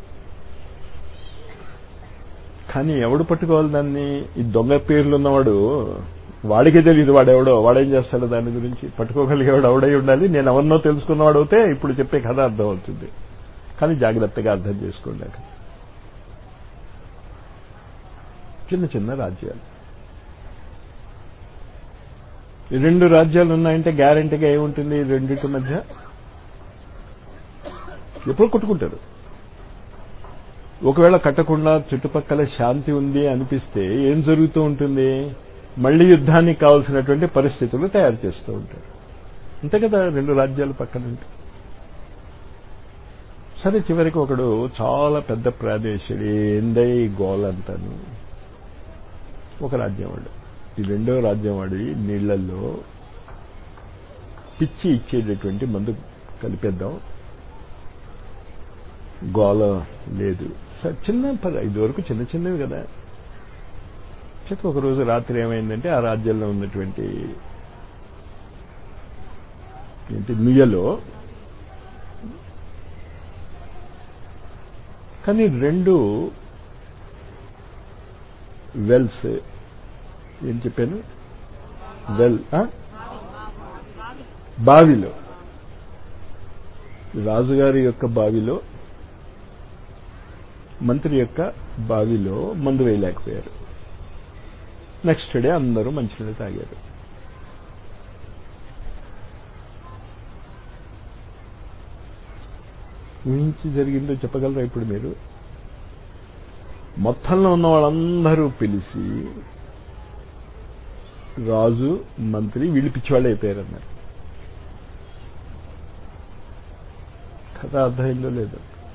కానీ ఎవడు పట్టుకోవాలి దాన్ని ఈ దొంగ పేర్లు ఉన్నవాడు వాడికి తెలియదు వాడెవడో వాడేం చేస్తాడు దాని గురించి పట్టుకోగలిగేవాడు ఎవడై ఉండాలి నేను ఎవరినో తెలుసుకున్నవాడు అవుతే ఇప్పుడు చెప్పే కథ అర్థం అవుతుంది కానీ జాగ్రత్తగా అర్థం చేసుకోండి అక్కడ చిన్న చిన్న రాజ్యాలు ఈ రెండు రాజ్యాలు ఉన్నాయంటే గ్యారంటీగా ఏముంటుంది ఈ రెండింటి మధ్య ఎప్పుడు కొట్టుకుంటారు ఒకవేళ కట్టకుండా చుట్టుపక్కల శాంతి ఉంది అనిపిస్తే ఏం జరుగుతూ ఉంటుంది మళ్లీ యుద్ధానికి కావాల్సినటువంటి పరిస్థితులు తయారు చేస్తూ ఉంటారు అంతే కదా రెండు రాజ్యాలు పక్కన ఉంటాయి సరే చివరికి ఒకడు చాలా పెద్ద ప్రాదేశుడు ఏందే ఈ గోలంతాను ఒక రాజ్యం వాడు ఈ రెండో రాజ్యం వాడి నీళ్లలో పిచ్చి ఇచ్చేటటువంటి మందు కలిపేద్దాం గోల లేదు సరే చిన్న పద ఇది వరకు చిన్న చిన్నవి కదా చెప్పి ఒకరోజు రాత్రి ఏమైందంటే ఆ రాజ్యంలో ఉన్నటువంటి ఏంటి నుయ్యలో కానీ రెండు వెల్స్ ఏం చెప్పాను వెల్ ఆ? బావిలో రాజుగారి యొక్క బావిలో మంత్రి యొక్క బావిలో మందు వేయలేకపోయారు నెక్స్ట్ డే అందరూ మంచినీళ్ళు తాగారు ఊహించి జరిగిందో చెప్పగలరా ఇప్పుడు మీరు మొత్తంలో ఉన్న వాళ్ళందరూ పిలిచి రాజు మంత్రి వీళ్ళు పిచ్చివాళ్ళు అయిపోయారన్నారు కథ అర్థమైందో లేదో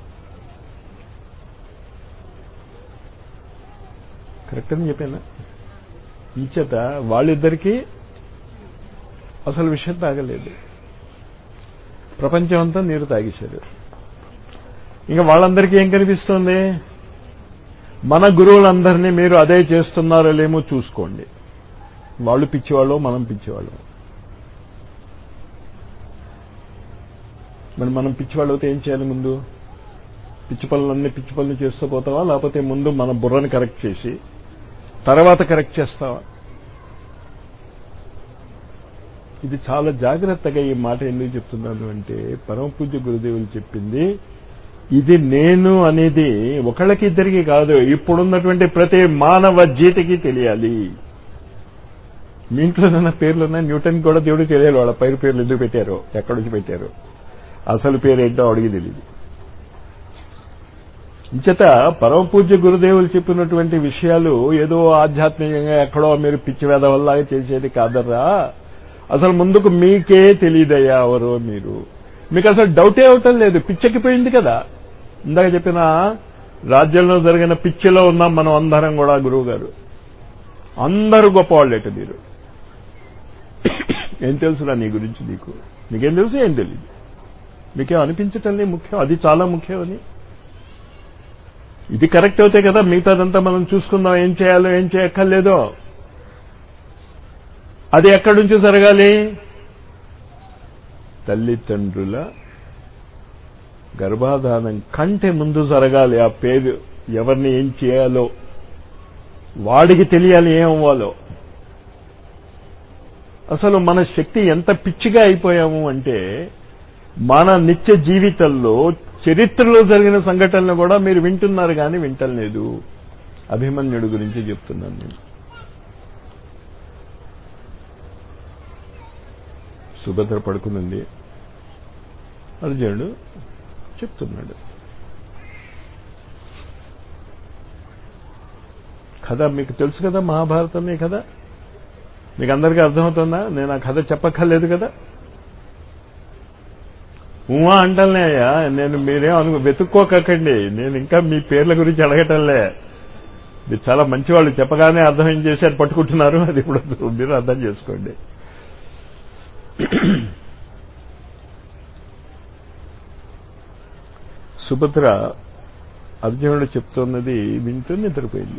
కరెక్ట్ అని చెప్పానా ఈ చేత వాళ్ళిద్దరికీ అసలు విషయం తాగలేదు ప్రపంచం అంతా నీరు తాగేశారు ఇంకా వాళ్ళందరికీ ఏం కనిపిస్తుంది మన గురువులందరినీ మీరు అదే చేస్తున్నారో లేమో చూసుకోండి వాళ్ళు పిచ్చివాళ్ళు మనం పిచ్చివాళ్ళు మరి మనం పిచ్చివాళ్ళు అయితే ఏం చేయాలి ముందు పిచ్చి పనులన్నీ పిచ్చి పనులు చేస్తూ పోతావా లేకపోతే ముందు మన బుర్రని కరెక్ట్ చేసి తర్వాత కరెక్ట్ చేస్తావా ఇది చాలా జాగ్రత్తగా ఈ మాట ఎందుకు చెప్తున్నాను అంటే పరమ పూజ్య గురుదేవులు చెప్పింది ఇది నేను అనేది ఒకళ్ళకి ఇద్దరికి కాదు ఇప్పుడున్నటువంటి ప్రతి మానవ జీతికి తెలియాలి మీ ఇంట్లోనన్న పేర్లున్న న్యూటన్ కూడా దేవుడు తెలియాలి వాళ్ళ పైరు పేర్లు ఎందుకు పెట్టారో ఎక్కడి నుంచి పెట్టారో అసలు పేరు ఏంటో అడిగి తెలియదు ఇంచేత పరమ పూజ్య గురుదేవులు చెప్పినటువంటి విషయాలు ఏదో ఆధ్యాత్మికంగా ఎక్కడో మీరు పిచ్చి వేద వల్ల చేసేది కాదర్రా అసలు ముందుకు మీకే తెలియదయ్యా ఎవరో మీరు మీకు అసలు డౌటే అవటం లేదు పిచ్చెక్కిపోయింది కదా ఇందాక చెప్పిన రాజ్యంలో జరిగిన పిచ్చిలో ఉన్నాం మనం అందరం కూడా గురువు గారు అందరూ గొప్పవాళ్ళేట మీరు ఏం తెలుసురా నీ గురించి నీకు నీకేం తెలుసు ఏం తెలియదు మీకేం అనిపించటం ముఖ్యం అది చాలా ముఖ్యం అని ఇది కరెక్ట్ అవుతే కదా మిగతాదంతా మనం చూసుకుందాం ఏం చేయాలో ఏం చేయక్కర్లేదో అది ఎక్కడి నుంచి జరగాలి తల్లిదండ్రుల గర్భాధానం కంటే ముందు జరగాలి ఆ పేరు ఎవరిని ఏం చేయాలో వాడికి తెలియాలి ఏం అవ్వాలో అసలు మన శక్తి ఎంత పిచ్చిగా అయిపోయాము అంటే మన నిత్య జీవితంలో చరిత్రలో జరిగిన సంఘటనలు కూడా మీరు వింటున్నారు కానీ వింటలేదు అభిమన్యుడు గురించి చెప్తున్నాను నేను సుభద్ర పడుకునుంది అర్జునుడు చెప్తున్నాడు కథ మీకు తెలుసు కదా మహాభారతం కథ మీకు అందరికీ అర్థమవుతుందా నేను ఆ కథ చెప్పక్కర్లేదు కదా ఉమా అంటలే అయ్యా నేను మీరేం అను వెతుక్కోకండి నేను ఇంకా మీ పేర్ల గురించి అడగటంలే మీరు చాలా మంచివాళ్ళు చెప్పగానే అర్థం ఏం చేశారు పట్టుకుంటున్నారు అది ఇప్పుడు మీరు అర్థం చేసుకోండి సుభద్ర అర్జునుడు చెప్తున్నది వింటూ నిద్రపోయింది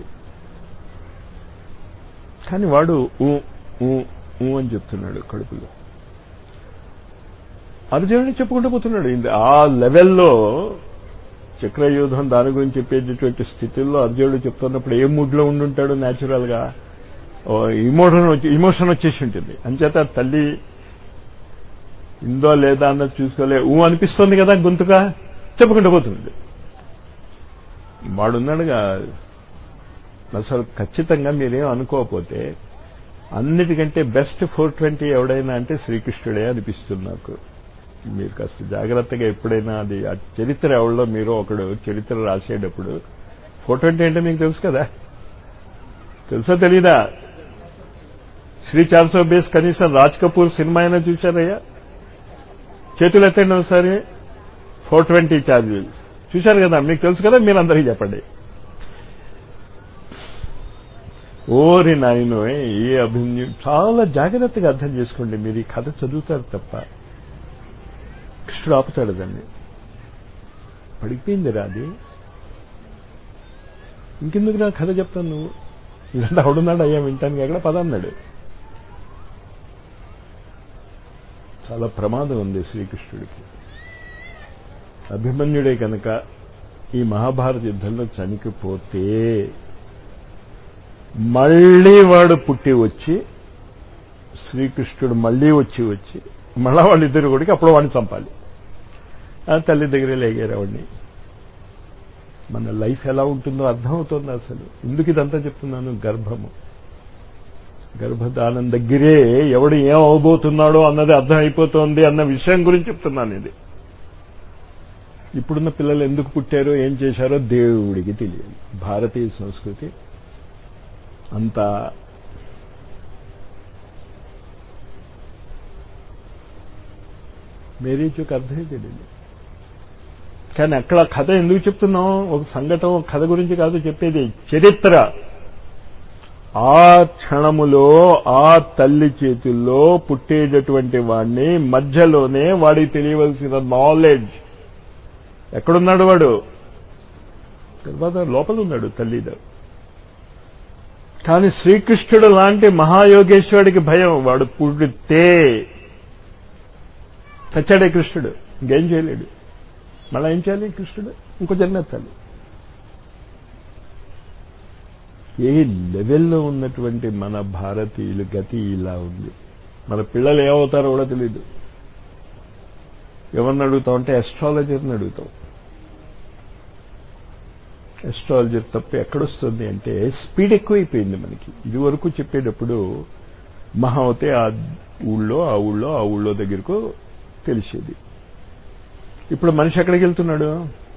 కానీ వాడు ఊ ఊ ఊ అని చెప్తున్నాడు కడుపులో అర్జునుడు చెప్పుకుంటూ పోతున్నాడు ఆ లెవెల్లో చక్రయూధం దాని గురించి చెప్పేటటువంటి స్థితిలో అర్జునుడు చెప్తున్నప్పుడు ఏ మూడ్లో ఉండుంటాడు న్యాచురల్ గా ఇమోషన్ వచ్చి ఇమోషన్ వచ్చేసి ఉంటుంది అంచేత తల్లి ఇందో లేదా అన్నది చూసుకోలే ఊ అనిపిస్తుంది కదా గొంతుగా చెప్పుకుంటూ పోతుంది వాడున్నాడుగా అసలు ఖచ్చితంగా మీరేం అనుకోకపోతే అన్నిటికంటే బెస్ట్ ఫోర్ ట్వంటీ ఎవడైనా అంటే శ్రీకృష్ణుడే అనిపిస్తుంది నాకు మీరు కాస్త జాగ్రత్తగా ఎప్పుడైనా అది ఆ చరిత్ర ఎవరిలో మీరు ఒకడు చరిత్ర రాసేటప్పుడు ఫోర్ ట్వంటీ అంటే మీకు తెలుసు కదా తెలుసా తెలీదా శ్రీ చార్సో బేస్ కనీసం రాజ్ కపూర్ సినిమా అయినా చూశారయ్యా చేతులు ఎత్తండి ఒకసారి ఫోర్ ట్వంటీ ఛార్జీలు చూశారు కదా మీకు తెలుసు కదా మీరు అందరికీ చెప్పండి ఓరి నాయనో ఏ అభిమన్యు చాలా జాగ్రత్తగా అర్థం చేసుకోండి మీరు ఈ కథ చదువుతారు తప్ప కృష్ణుడు ఆపుతాడు దాన్ని పడిపోయిందిరా అది ఇంకెందుకు నా కథ చెప్తాను నువ్వు ఇదంతా అవుడున్నాడు అయ్యా వింటానికి ఎక్కడ పద అన్నాడు చాలా ప్రమాదం ఉంది శ్రీకృష్ణుడికి అభిమన్యుడే కనుక ఈ మహాభారత యుద్ధంలో చనికిపోతే మళ్ళీ వాడు పుట్టి వచ్చి శ్రీకృష్ణుడు మళ్ళీ వచ్చి వచ్చి మళ్ళా వాళ్ళిద్దరు కొడుకు అప్పుడు వాడిని చంపాలి ఆ తల్లి దగ్గరే లేగారు వాడిని మన లైఫ్ ఎలా ఉంటుందో అర్థమవుతుంది అసలు ఎందుకు ఇదంతా చెప్తున్నాను గర్భము గర్భధానం దగ్గరే ఎవడు ఏం అవబోతున్నాడో అన్నది అర్థం అయిపోతోంది అన్న విషయం గురించి చెప్తున్నాను ఇది ఇప్పుడున్న పిల్లలు ఎందుకు పుట్టారో ఏం చేశారో దేవుడికి తెలియదు భారతీయ సంస్కృతి అంత మేరీచుకు అర్థమే తెలియదు కానీ అక్కడ కథ ఎందుకు చెప్తున్నాం ఒక సంఘటన ఒక కథ గురించి కాదు చెప్పేది చరిత్ర ఆ క్షణములో ఆ తల్లి చేతుల్లో పుట్టేటటువంటి వాడిని మధ్యలోనే వాడికి తెలియవలసిన నాలెడ్జ్ ఎక్కడున్నాడు వాడు తర్వాత లోపల ఉన్నాడు తల్లిదో కానీ శ్రీకృష్ణుడు లాంటి మహాయోగేశ్వరుడికి భయం వాడు పుడితే చచ్చాడే కృష్ణుడు ఇంకేం చేయలేడు మళ్ళా ఏం చేయాలి కృష్ణుడు ఇంకో జన్మెత్తాలి ఏ లెవెల్లో ఉన్నటువంటి మన భారతీయులు గతి ఇలా ఉంది మన పిల్లలు ఏమవుతారో కూడా తెలియదు ఎవరిని అడుగుతాం అంటే ఎస్ట్రాలజర్ని అడుగుతాం ఎస్ట్రాలజర్ తప్పు ఎక్కడొస్తుంది అంటే స్పీడ్ ఎక్కువైపోయింది మనకి ఇది వరకు చెప్పేటప్పుడు మహా అవుతే ఆ ఊళ్ళో ఆ ఊళ్ళో ఆ ఊళ్ళో దగ్గరకు తెలిసేది ఇప్పుడు మనిషి ఎక్కడికి వెళ్తున్నాడు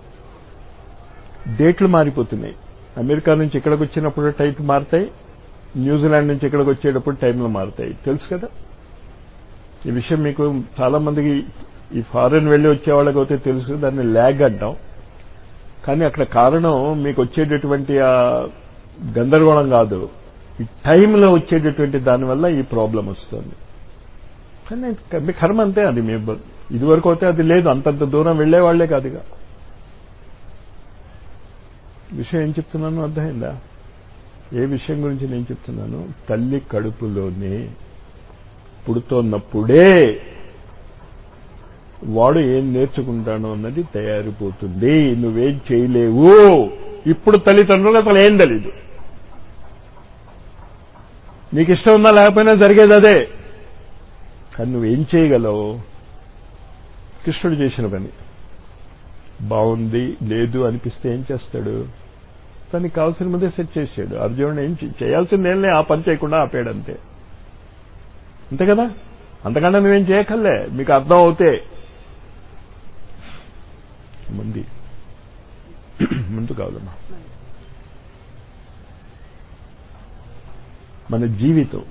డేట్లు మారిపోతున్నాయి అమెరికా నుంచి ఇక్కడికి వచ్చినప్పుడు టైప్ మారుతాయి న్యూజిలాండ్ నుంచి ఇక్కడికి వచ్చేటప్పుడు టైంలు మారుతాయి తెలుసు కదా ఈ విషయం మీకు చాలా మందికి ఈ ఫారెన్ వెళ్ళి వచ్చే వాళ్ళకి అయితే తెలుసు దాన్ని ల్యాగ్ అంటాం కానీ అక్కడ కారణం మీకు వచ్చేటటువంటి ఆ గందరగోళం కాదు ఈ టైంలో వచ్చేటటువంటి దానివల్ల ఈ ప్రాబ్లం వస్తుంది కానీ మీ కర్మ అంతే అది మీ ఇదివరకు అయితే అది లేదు అంతంత దూరం వెళ్లేవాళ్లే కాదుగా విషయం ఏం చెప్తున్నాను అర్థమైందా ఏ విషయం గురించి నేను చెప్తున్నాను తల్లి కడుపులోనే పుడుతోన్నప్పుడే వాడు ఏం నేర్చుకుంటాడో అన్నది తయారిపోతుంది నువ్వేం చేయలేవు ఇప్పుడు తల్లిదండ్రులు అసలు ఏం తెలీదు నీకు ఇష్టం ఉన్నా లేకపోయినా జరిగేది అదే కానీ నువ్వేం చేయగలవు కృష్ణుడు చేసిన పని బాగుంది లేదు అనిపిస్తే ఏం చేస్తాడు తనకి కావాల్సిన ముందే సెట్ చేసాడు అర్జునుడు ఏం చేయాల్సిందేం ఆ పని చేయకుండా ఆపాడు అంతే అంతే కదా అంతకన్నా నువ్వేం చేయకల్లే మీకు అర్థం అవుతే మంది ముందు కావాలమ్మా మన జీవితం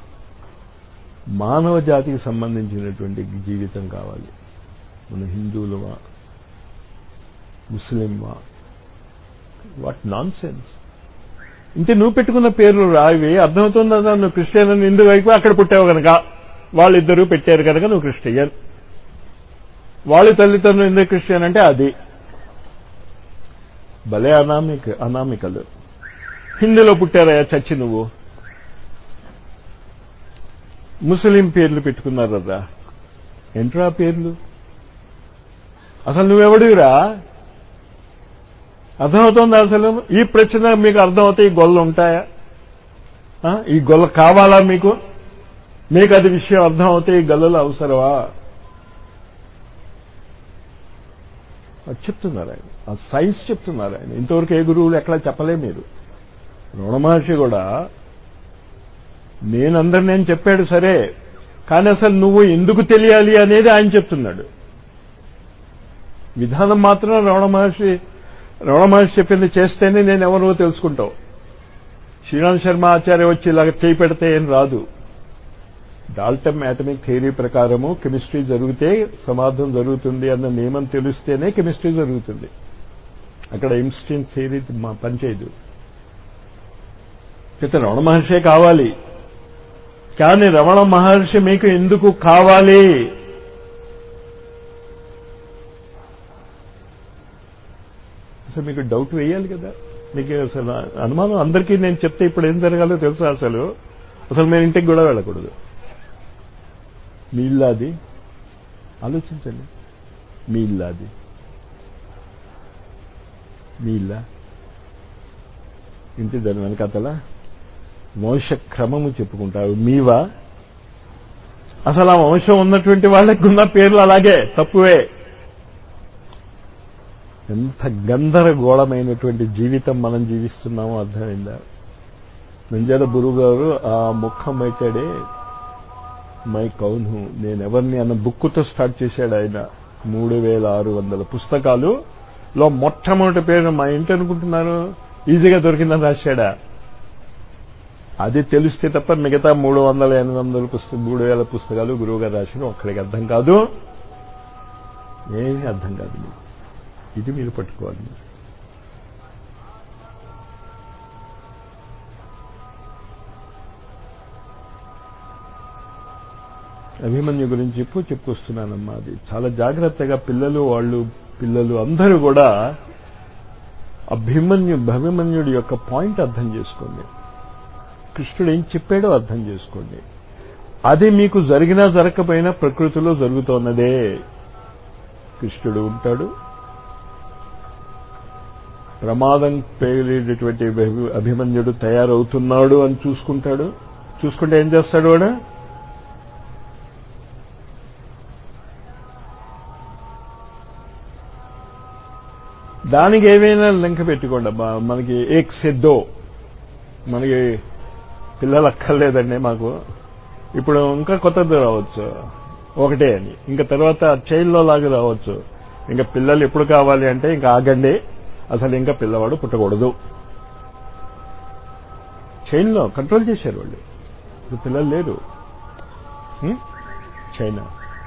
మానవ జాతికి సంబంధించినటువంటి జీవితం కావాలి మన హిందువులమా ముస్లింవా వాట్ నాన్ సెన్స్ ఇంతే నువ్వు పెట్టుకున్న పేర్లు రావి అర్థమవుతుందా నువ్వు క్రిస్టియన్ అని ఎందుకు అయిపోయి అక్కడ పుట్టావు కనుక వాళ్ళిద్దరూ పెట్టారు కనుక నువ్వు క్రిస్టియన్ వాళ్ళ తల్లిదండ్రులు ఎందుకు క్రిస్టియన్ అంటే అది భలే అనామిక అనామికలు హిందీలో పుట్టారయ్యా చచ్చి నువ్వు ముస్లిం పేర్లు పెట్టుకున్నారు కదా ఏంట్రా పేర్లు అసలు నువ్వెవడివిరా అర్థమవుతుందా అసలు ఈ ప్రశ్న మీకు అర్థమవుతాయి ఈ గొల్ల ఉంటాయా ఈ గొల్ల కావాలా మీకు మీకు అది విషయం అర్థమవుతాయి ఈ గొల్లలు అవసరమా అది చెప్తున్నారు ఆయన ఆ సైన్స్ చెప్తున్నారు ఆయన ఇంతవరకు ఏ గురువులు ఎట్లా చెప్పలే మీరు రమణ మహర్షి కూడా నేనందరు నేను చెప్పాడు సరే కానీ అసలు నువ్వు ఎందుకు తెలియాలి అనేది ఆయన చెప్తున్నాడు విధానం మాత్రం రమణ మహర్షి రమణ మహర్షి చెప్పింది చేస్తేనే నేను ఎవరో తెలుసుకుంటావు శ్రీరామ్ శర్మ ఆచార్య వచ్చి ఇలాగ చేయి పెడితే ఏం రాదు డాల్టమ్ యాటమిక్ థియరీ ప్రకారము కెమిస్ట్రీ జరిగితే సమాధం జరుగుతుంది అన్న నియమం తెలిస్తేనే కెమిస్ట్రీ జరుగుతుంది అక్కడ ఇన్స్టిన్ థియరీ పనిచేయదు అయితే రమణ మహర్షే కావాలి కానీ రమణ మహర్షి మీకు ఎందుకు కావాలి అసలు మీకు డౌట్ వేయాలి కదా మీకు అసలు అనుమానం అందరికీ నేను చెప్తే ఇప్పుడు ఏం జరగాలో తెలుసా అసలు అసలు మేము ఇంటికి కూడా వెళ్ళకూడదు మీ ఇల్లాది ఆలోచించండి మీ ఇల్లాది మీ ఇల్లా ఇంటి దాని వెనకాతల వంశక్రమము చెప్పుకుంటారు మీవా అసలు ఆ వంశం ఉన్నటువంటి వాళ్ళకి ఉన్న పేర్లు అలాగే తప్పువే ఎంత గందరగోళమైనటువంటి జీవితం మనం జీవిస్తున్నామో అర్థమైందా నంజాల గురువు గారు ఆ ముఖం పెట్టాడే మై కౌను నేనెవరిని అన్న బుక్కుతో స్టార్ట్ చేశాడు ఆయన మూడు వేల ఆరు వందల పుస్తకాలు లో మొట్టమొదటి పేరు మా ఇంటి అనుకుంటున్నారు ఈజీగా దొరికిందని రాశాడా అది తెలిస్తే తప్ప మిగతా మూడు వందల ఎనిమిది వందల పుస్తకం మూడు వేల పుస్తకాలు గురువుగారు రాసిన ఒక్కడికి అర్థం కాదు ఏమీ అర్థం కాదు మీకు ఇది మీరు పట్టుకోవాలి మీరు అభిమన్యు గురించి చెప్పు చెప్పుకొస్తున్నానమ్మా అది చాలా జాగ్రత్తగా పిల్లలు వాళ్ళు పిల్లలు అందరూ కూడా అభిమన్యు అభిమన్యుడి యొక్క పాయింట్ అర్థం చేసుకోండి కృష్ణుడు ఏం చెప్పాడో అర్థం చేసుకోండి అది మీకు జరిగినా జరగకపోయినా ప్రకృతిలో జరుగుతోన్నదే కృష్ణుడు ఉంటాడు ప్రమాదం పేలేటటువంటి అభిమన్యుడు తయారవుతున్నాడు అని చూసుకుంటాడు చూసుకుంటే ఏం చేస్తాడు వాడు దానికి ఏమైనా లింక పెట్టుకోండి అబ్బా మనకి ఏక్ సెద్దో మనకి పిల్లలు అక్కర్లేదండి మాకు ఇప్పుడు ఇంకా కొత్తది రావచ్చు ఒకటే అని ఇంకా తర్వాత చైల్డ్లో లాగా రావచ్చు ఇంకా పిల్లలు ఎప్పుడు కావాలి అంటే ఇంకా ఆగండి అసలు ఇంకా పిల్లవాడు పుట్టకూడదు చైన్లో కంట్రోల్ చేశారు వాళ్ళు ఇప్పుడు పిల్లలు లేరు చైనా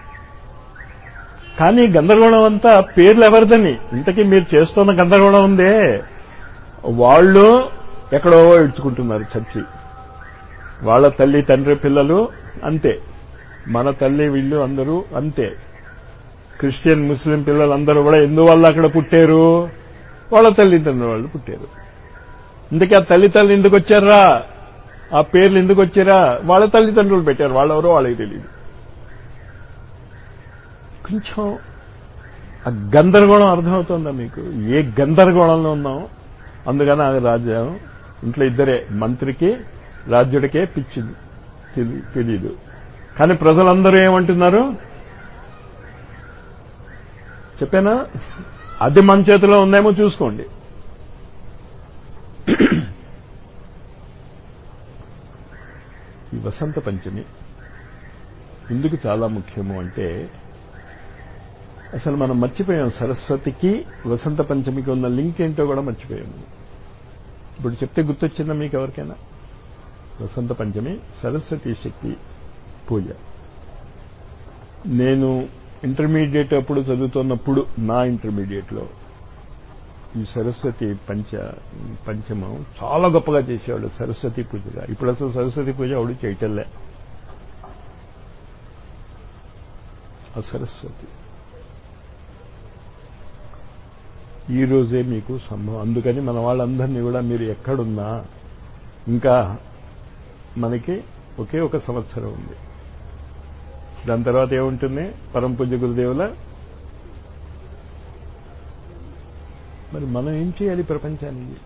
కానీ గందరగోళం అంతా పేర్లు ఎవరిదని ఇంతకీ మీరు చేస్తున్న గందరగోళం ఉందే వాళ్ళు ఎక్కడో ఇడ్చుకుంటున్నారు చచ్చి వాళ్ళ తల్లి తండ్రి పిల్లలు అంతే మన తల్లి వీళ్ళు అందరూ అంతే క్రిస్టియన్ ముస్లిం పిల్లలు అందరూ కూడా ఎందువల్ల అక్కడ పుట్టారు వాళ్ళ తల్లిదండ్రుల వాళ్ళు పుట్టారు ఇందుకే ఆ తల్లిదండ్రులు ఎందుకు వచ్చారా ఆ పేర్లు ఎందుకు వచ్చారా వాళ్ళ తల్లిదండ్రులు పెట్టారు వాళ్ళెవరో వాళ్ళకి తెలియదు కొంచెం ఆ గందరగోళం అర్థమవుతుందా మీకు ఏ గందరగోళంలో ఉన్నాం అందుకని ఆ రాజ్యం ఇంట్లో ఇద్దరే మంత్రికి రాజ్యుడికే పిచ్చి తెలీదు కానీ ప్రజలందరూ ఏమంటున్నారు చెప్పానా అది మన చేతిలో ఉందేమో చూసుకోండి ఈ వసంత పంచమి ఎందుకు చాలా ముఖ్యము అంటే అసలు మనం మర్చిపోయాం సరస్వతికి వసంత పంచమికి ఉన్న లింక్ ఏంటో కూడా మర్చిపోయాము ఇప్పుడు చెప్తే గుర్తొచ్చిందా మీకు ఎవరికైనా వసంత పంచమి సరస్వతి శక్తి పూజ నేను ఇంటర్మీడియట్ అప్పుడు చదువుతున్నప్పుడు నా ఇంటర్మీడియట్లో ఈ సరస్వతి పంచ పంచమం చాలా గొప్పగా చేసేవాడు సరస్వతి పూజగా ఇప్పుడు అసలు సరస్వతి పూజ అవడు చేయటంలే ఆ సరస్వతి ఈ రోజే మీకు సంభవం అందుకని మన వాళ్ళందరినీ కూడా మీరు ఎక్కడున్నా ఇంకా మనకి ఒకే ఒక సంవత్సరం ఉంది దాని తర్వాత ఏముంటుంది పరమ పూజ్య గురుదేవుల మరి మనం ఏం చేయాలి ప్రపంచానికి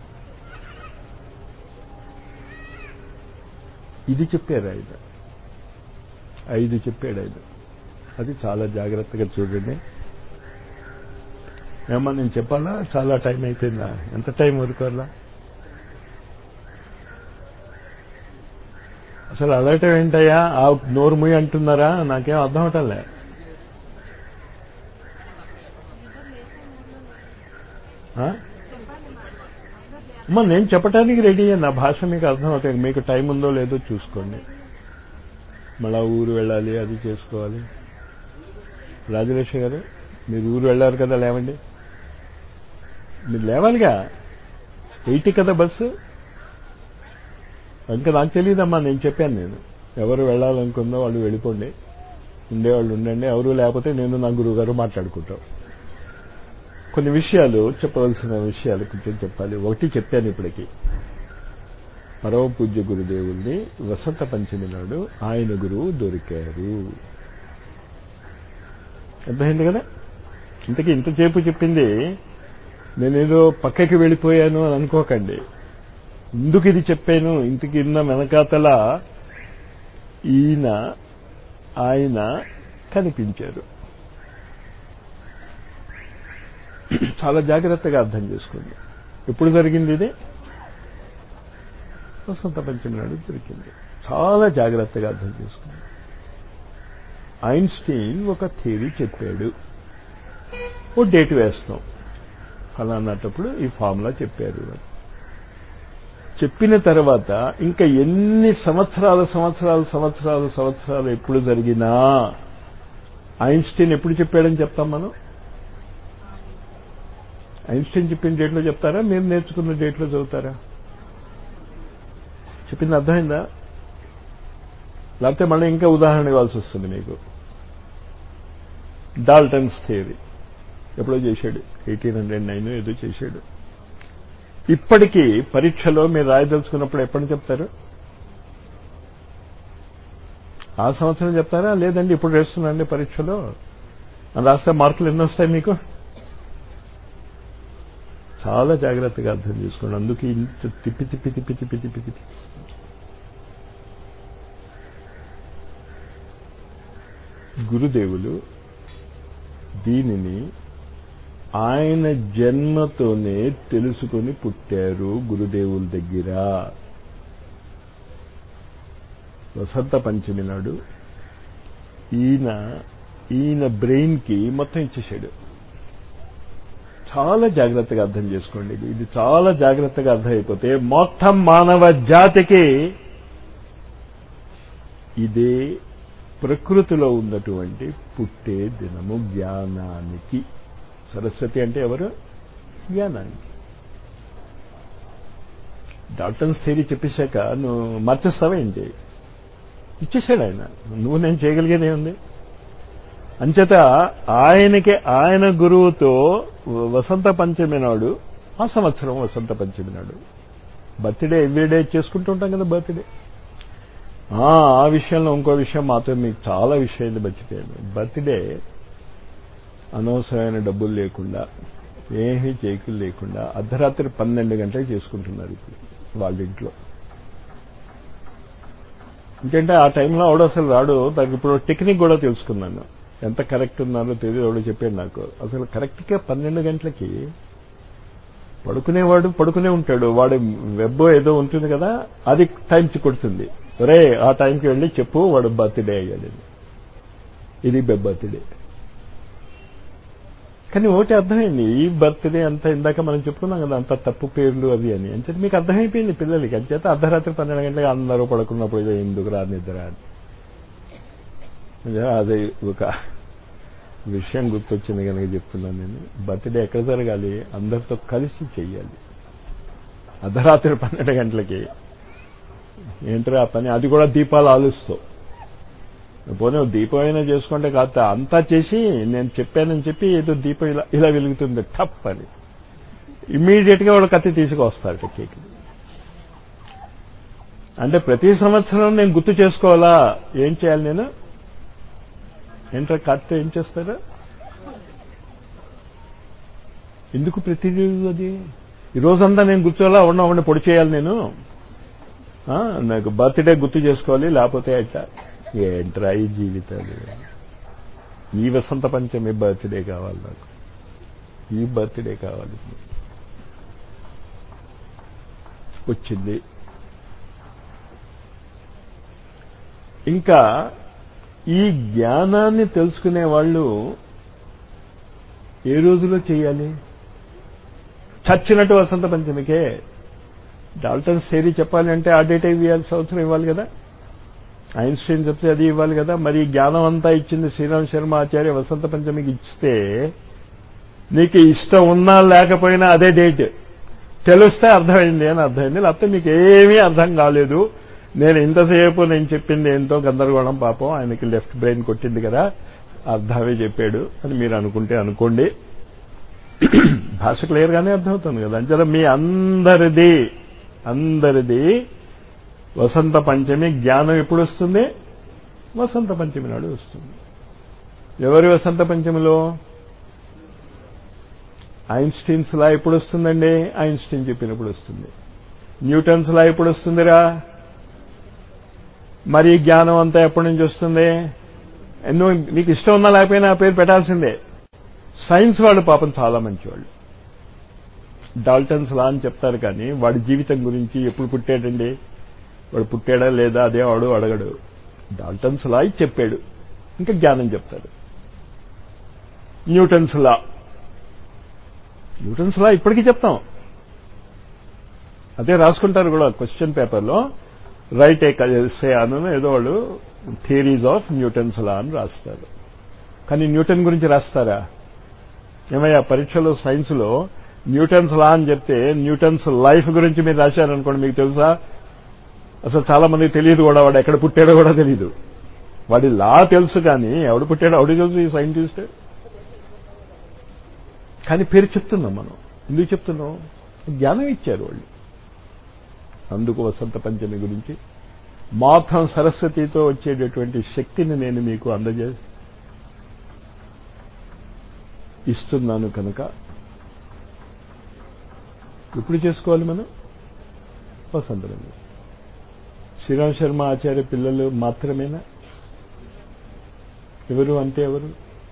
ఇది చెప్పారు ఆయన ఐదు చెప్పాడు ఆయన అది చాలా జాగ్రత్తగా చూడండి ఏమన్నా నేను చెప్పాలా చాలా టైం అయిపోయిందా ఎంత టైం వరకు అలా అసలు అడగటం ఏంటయ్యా ఆ నోరు ముయ్యి అంటున్నారా నాకేం అర్థం అవటంలే అమ్మా నేను చెప్పడానికి రెడీ నా భాష మీకు అర్థం అవుతాయి మీకు టైం ఉందో లేదో చూసుకోండి మళ్ళా ఊరు వెళ్ళాలి అది చేసుకోవాలి రాజలక్ష్మి గారు మీరు ఊరు వెళ్ళారు కదా లేవండి మీరు లేవాలిగా ఎయిటీ కదా బస్సు ఇంకా నాకు తెలియదమ్మా నేను చెప్పాను నేను ఎవరు వెళ్ళాలనుకుందో వాళ్ళు వెళ్ళిపోండి ఉండేవాళ్ళు ఉండండి ఎవరు లేకపోతే నేను నా గురువు గారు మాట్లాడుకుంటాం కొన్ని విషయాలు చెప్పవలసిన విషయాలు కొంచెం చెప్పాలి ఒకటి చెప్పాను ఇప్పటికీ పరమ పూజ్య గురుదేవుల్ని వసంత పంచమి నాడు ఆయన గురువు దొరికారు అర్థమైంది కదా ఇంతకీ ఇంతసేపు చెప్పింది నేనేదో పక్కకి వెళ్ళిపోయాను అని అనుకోకండి ఎందుకు ఇది చెప్పాను ఇంతకి ఇన్న వెనకాతల ఈయన ఆయన కనిపించారు చాలా జాగ్రత్తగా అర్థం చేసుకోండి ఎప్పుడు జరిగింది ఇది వసంత పంచమి నాడు దొరికింది చాలా జాగ్రత్తగా అర్థం చేసుకోండి ఐన్స్టీన్ ఒక థియరీ చెప్పాడు ఓ డేట్ వేస్తాం ఫలానాటప్పుడు ఈ ఫార్ములా చెప్పారు చెప్పిన తర్వాత ఇంకా ఎన్ని సంవత్సరాలు సంవత్సరాలు సంవత్సరాలు సంవత్సరాలు ఎప్పుడు జరిగినా ఐన్స్టీన్ ఎప్పుడు చెప్పాడని చెప్తాం మనం ఐన్స్టీన్ చెప్పిన డేట్లో చెప్తారా మీరు నేర్చుకున్న డేట్లో చదువుతారా చెప్పింది అర్థమైందా లేకపోతే మళ్ళీ ఇంకా ఉదాహరణ ఇవ్వాల్సి వస్తుంది మీకు డాల్టన్స్ థియరీ ఎప్పుడో చేశాడు ఎయిటీన్ హండ్రెడ్ నైన్ ఏదో చేశాడు ఇప్పటికీ పరీక్షలో మీరు రాయదలుచుకున్నప్పుడు ఎప్పటి చెప్తారు ఆ సంవత్సరం చెప్తారా లేదండి ఇప్పుడు వేస్తున్నాండి పరీక్షలో రాస్తే మార్కులు ఎన్ని వస్తాయి మీకు చాలా జాగ్రత్తగా అర్థం చేసుకోండి అందుకే ఇంత తిప్పి తిప్పి తిప్పి తిప్పి తిప్పి తిప్పి గురుదేవులు దీనిని ఆయన జన్మతోనే తెలుసుకొని పుట్టారు గురుదేవుల దగ్గర వసంత పంచమి నాడు ఈయన ఈయన బ్రెయిన్కి మొత్తం ఇచ్చేసాడు చాలా జాగ్రత్తగా అర్థం చేసుకోండి ఇది ఇది చాలా జాగ్రత్తగా అర్థమైపోతే మొత్తం మానవ జాతికి ఇదే ప్రకృతిలో ఉన్నటువంటి పుట్టే దినము జ్ఞానానికి సరస్వతి అంటే ఎవరు జ్ఞానానికి డాక్టర్స్ థియరీ చెప్పేశాక నువ్వు మార్చేస్తావేంటి ఇచ్చేసాడు ఆయన నువ్వు నేను చేయగలిగేదే ఉంది అంచేత ఆయనకి ఆయన గురువుతో వసంత పంచమి నాడు ఆ సంవత్సరం వసంత పంచమి నాడు బర్త్డే ఎవ్రీడే చేసుకుంటూ ఉంటాం కదా బర్త్డే ఆ విషయంలో ఇంకో విషయం మాత్రం మీకు చాలా విషయాలు మర్చిపోయాను బర్త్డే అనవసరమైన డబ్బులు లేకుండా ఏమీ చేకులు లేకుండా అర్ధరాత్రి పన్నెండు గంటలకు చేసుకుంటున్నారు ఇప్పుడు వాళ్ళ ఇంట్లో ఎందుకంటే ఆ టైంలో ఆవిడ అసలు రాడు దానికి ఇప్పుడు టెక్నిక్ కూడా తెలుసుకున్నాను ఎంత కరెక్ట్ ఉన్నారో తెలియదు ఎవడో చెప్పాడు నాకు అసలు కరెక్ట్గా పన్నెండు గంటలకి పడుకునేవాడు పడుకునే ఉంటాడు వాడు వెబ్ ఏదో ఉంటుంది కదా అది టైంకి కొడుతుంది రే ఆ టైంకి వెళ్ళి చెప్పు వాడు బర్త్డే అయ్యాడని ఇది వెబ్ బర్త్డే కానీ ఒకటి అర్థమైంది ఈ బర్త్డే అంతా ఇందాక మనం చెప్పుకున్నాం కదా అంత తప్పు పేర్లు అవి అని అంచేత మీకు అర్థమైపోయింది పిల్లలకి అంచేత అర్ధరాత్రి పన్నెండు గంటలకు అందరూ పడుకున్నప్పుడు ఏదో ఎందుకు రా నిద్ర అని అది ఒక విషయం గుర్తొచ్చింది కనుక చెప్తున్నాను నేను బర్త్డే ఎక్కడ జరగాలి అందరితో కలిసి చెయ్యాలి అర్ధరాత్రి పన్నెండు గంటలకి ఏంటరా ఆ పని అది కూడా దీపాలు ఆలుస్తూ పోనీ దీపం అయినా చేసుకుంటే కాస్త అంతా చేసి నేను చెప్పానని చెప్పి ఏదో దీపం ఇలా ఇలా వెలుగుతుంది టప్ అని ఇమ్మీడియట్ గా వాడు కత్తి తీసుకొస్తాడు కేక్ అంటే ప్రతి సంవత్సరం నేను గుర్తు చేసుకోవాలా ఏం చేయాలి నేను ఏంట్రా కత్తి ఏం చేస్తారా ఎందుకు ప్రతిరోజు అది ఈ రోజంతా నేను కూర్చోవాలా ఉన్న ఉండి పొడి చేయాలి నేను నాకు బర్త్డే గుర్తు చేసుకోవాలి లేకపోతే అట్లా ఏంట్రా ఈ జీవితాలు ఈ వసంత పంచమి బర్త్డే కావాలి నాకు ఈ బర్త్డే కావాలి వచ్చింది ఇంకా ఈ జ్ఞానాన్ని తెలుసుకునే వాళ్ళు ఏ రోజులో చేయాలి చచ్చినట్టు వసంత పంచమికే డాల్టన్ సేరీ చెప్పాలి అంటే ఆ డేట్ ఇవ్వాల్సిన అవసరం ఇవ్వాలి కదా ఐన్స్టైన్ చెప్తే అది ఇవ్వాలి కదా మరి జ్ఞానం అంతా ఇచ్చింది శ్రీరామ్ శర్మ ఆచార్య వసంత పంచమికి ఇస్తే నీకు ఇష్టం ఉన్నా లేకపోయినా అదే డేట్ తెలిస్తే అర్థమైంది అని అర్థమైంది లేకపోతే నీకు ఏమీ అర్థం కాలేదు నేను ఇంతసేపు నేను చెప్పింది ఏంటో గందరగోళం పాపం ఆయనకి లెఫ్ట్ బ్రెయిన్ కొట్టింది కదా అర్థమే చెప్పాడు అని మీరు అనుకుంటే అనుకోండి భాష క్లియర్గానే అర్థమవుతుంది కదా అంచేత మీ అందరిది అందరిది వసంత పంచమి జ్ఞానం ఎప్పుడు వస్తుంది వసంత పంచమి నాడు వస్తుంది ఎవరి వసంత పంచమిలో ఐన్స్టీన్స్ లా ఎప్పుడు వస్తుందండి ఐన్స్టీన్ చెప్పినప్పుడు వస్తుంది న్యూటన్స్ లా ఎప్పుడు వస్తుందిరా మరి జ్ఞానం అంతా ఎప్పటి నుంచి వస్తుంది నువ్వు నీకు ఇష్టం ఉన్నా లేకపోయినా ఆ పేరు పెట్టాల్సిందే సైన్స్ వాళ్ళు పాపం చాలా మంచివాళ్ళు డాల్టన్స్ లా అని చెప్తారు కానీ వాడి జీవితం గురించి ఎప్పుడు పుట్టాడండి వాడు పుట్టాడా లేదా అదే వాడు అడగడు డాల్టన్స్ లా చెప్పాడు ఇంకా జ్ఞానం చెప్తాడు న్యూటన్స్ లా న్యూటన్స్ లా ఇప్పటికీ చెప్తాం అదే రాసుకుంటారు కూడా క్వశ్చన్ పేపర్లో రైట్ ఏ సే అను ఏదో వాళ్ళు థియరీస్ ఆఫ్ న్యూటన్స్ లా అని రాస్తారు కానీ న్యూటన్ గురించి రాస్తారా ఏమయ్యా పరీక్షలో సైన్స్లో న్యూటన్స్ లా అని చెప్తే న్యూటన్స్ లైఫ్ గురించి మీరు రాశారనుకోండి మీకు తెలుసా అసలు చాలా మందికి తెలియదు కూడా వాడు ఎక్కడ పుట్టాడో కూడా తెలియదు వాడి లా తెలుసు కానీ ఎవడు పుట్టాడో ఎవడు తెలుసు ఈ సైంటిస్ట్ కానీ పేరు చెప్తున్నాం మనం ఎందుకు చెప్తున్నాం జ్ఞానం ఇచ్చారు వాళ్ళు అందుకు వసంత పంచమి గురించి మాథం సరస్వతితో వచ్చేటటువంటి శక్తిని నేను మీకు అందజే ఇస్తున్నాను కనుక ఎప్పుడు చేసుకోవాలి మనం వసంత పంచమి శ్రీరామ్ శర్మ ఆచార్య పిల్లలు మాత్రమేనా ఎవరు అంతే ఎవరు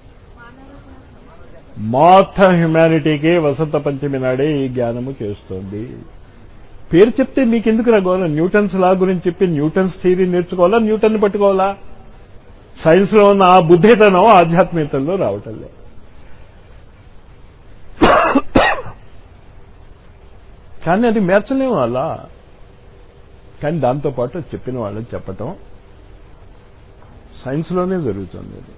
మొత్తం హ్యుమానిటీకి వసంత పంచమి నాడే ఈ జ్ఞానము చేస్తోంది పేరు చెప్తే మీకెందుకు రాగోవాలా న్యూటన్స్ లా గురించి చెప్పి న్యూటన్స్ థియరీ నేర్చుకోవాలా న్యూటన్ పట్టుకోవాలా సైన్స్ లో ఉన్న ఆ బుద్ధితనం ఆధ్యాత్మికతలో రావటంలే కానీ అది మేర్చలేము అలా కానీ దాంతోపాటు చెప్పిన వాళ్ళని చెప్పటం సైన్స్లోనే జరుగుతుంది అది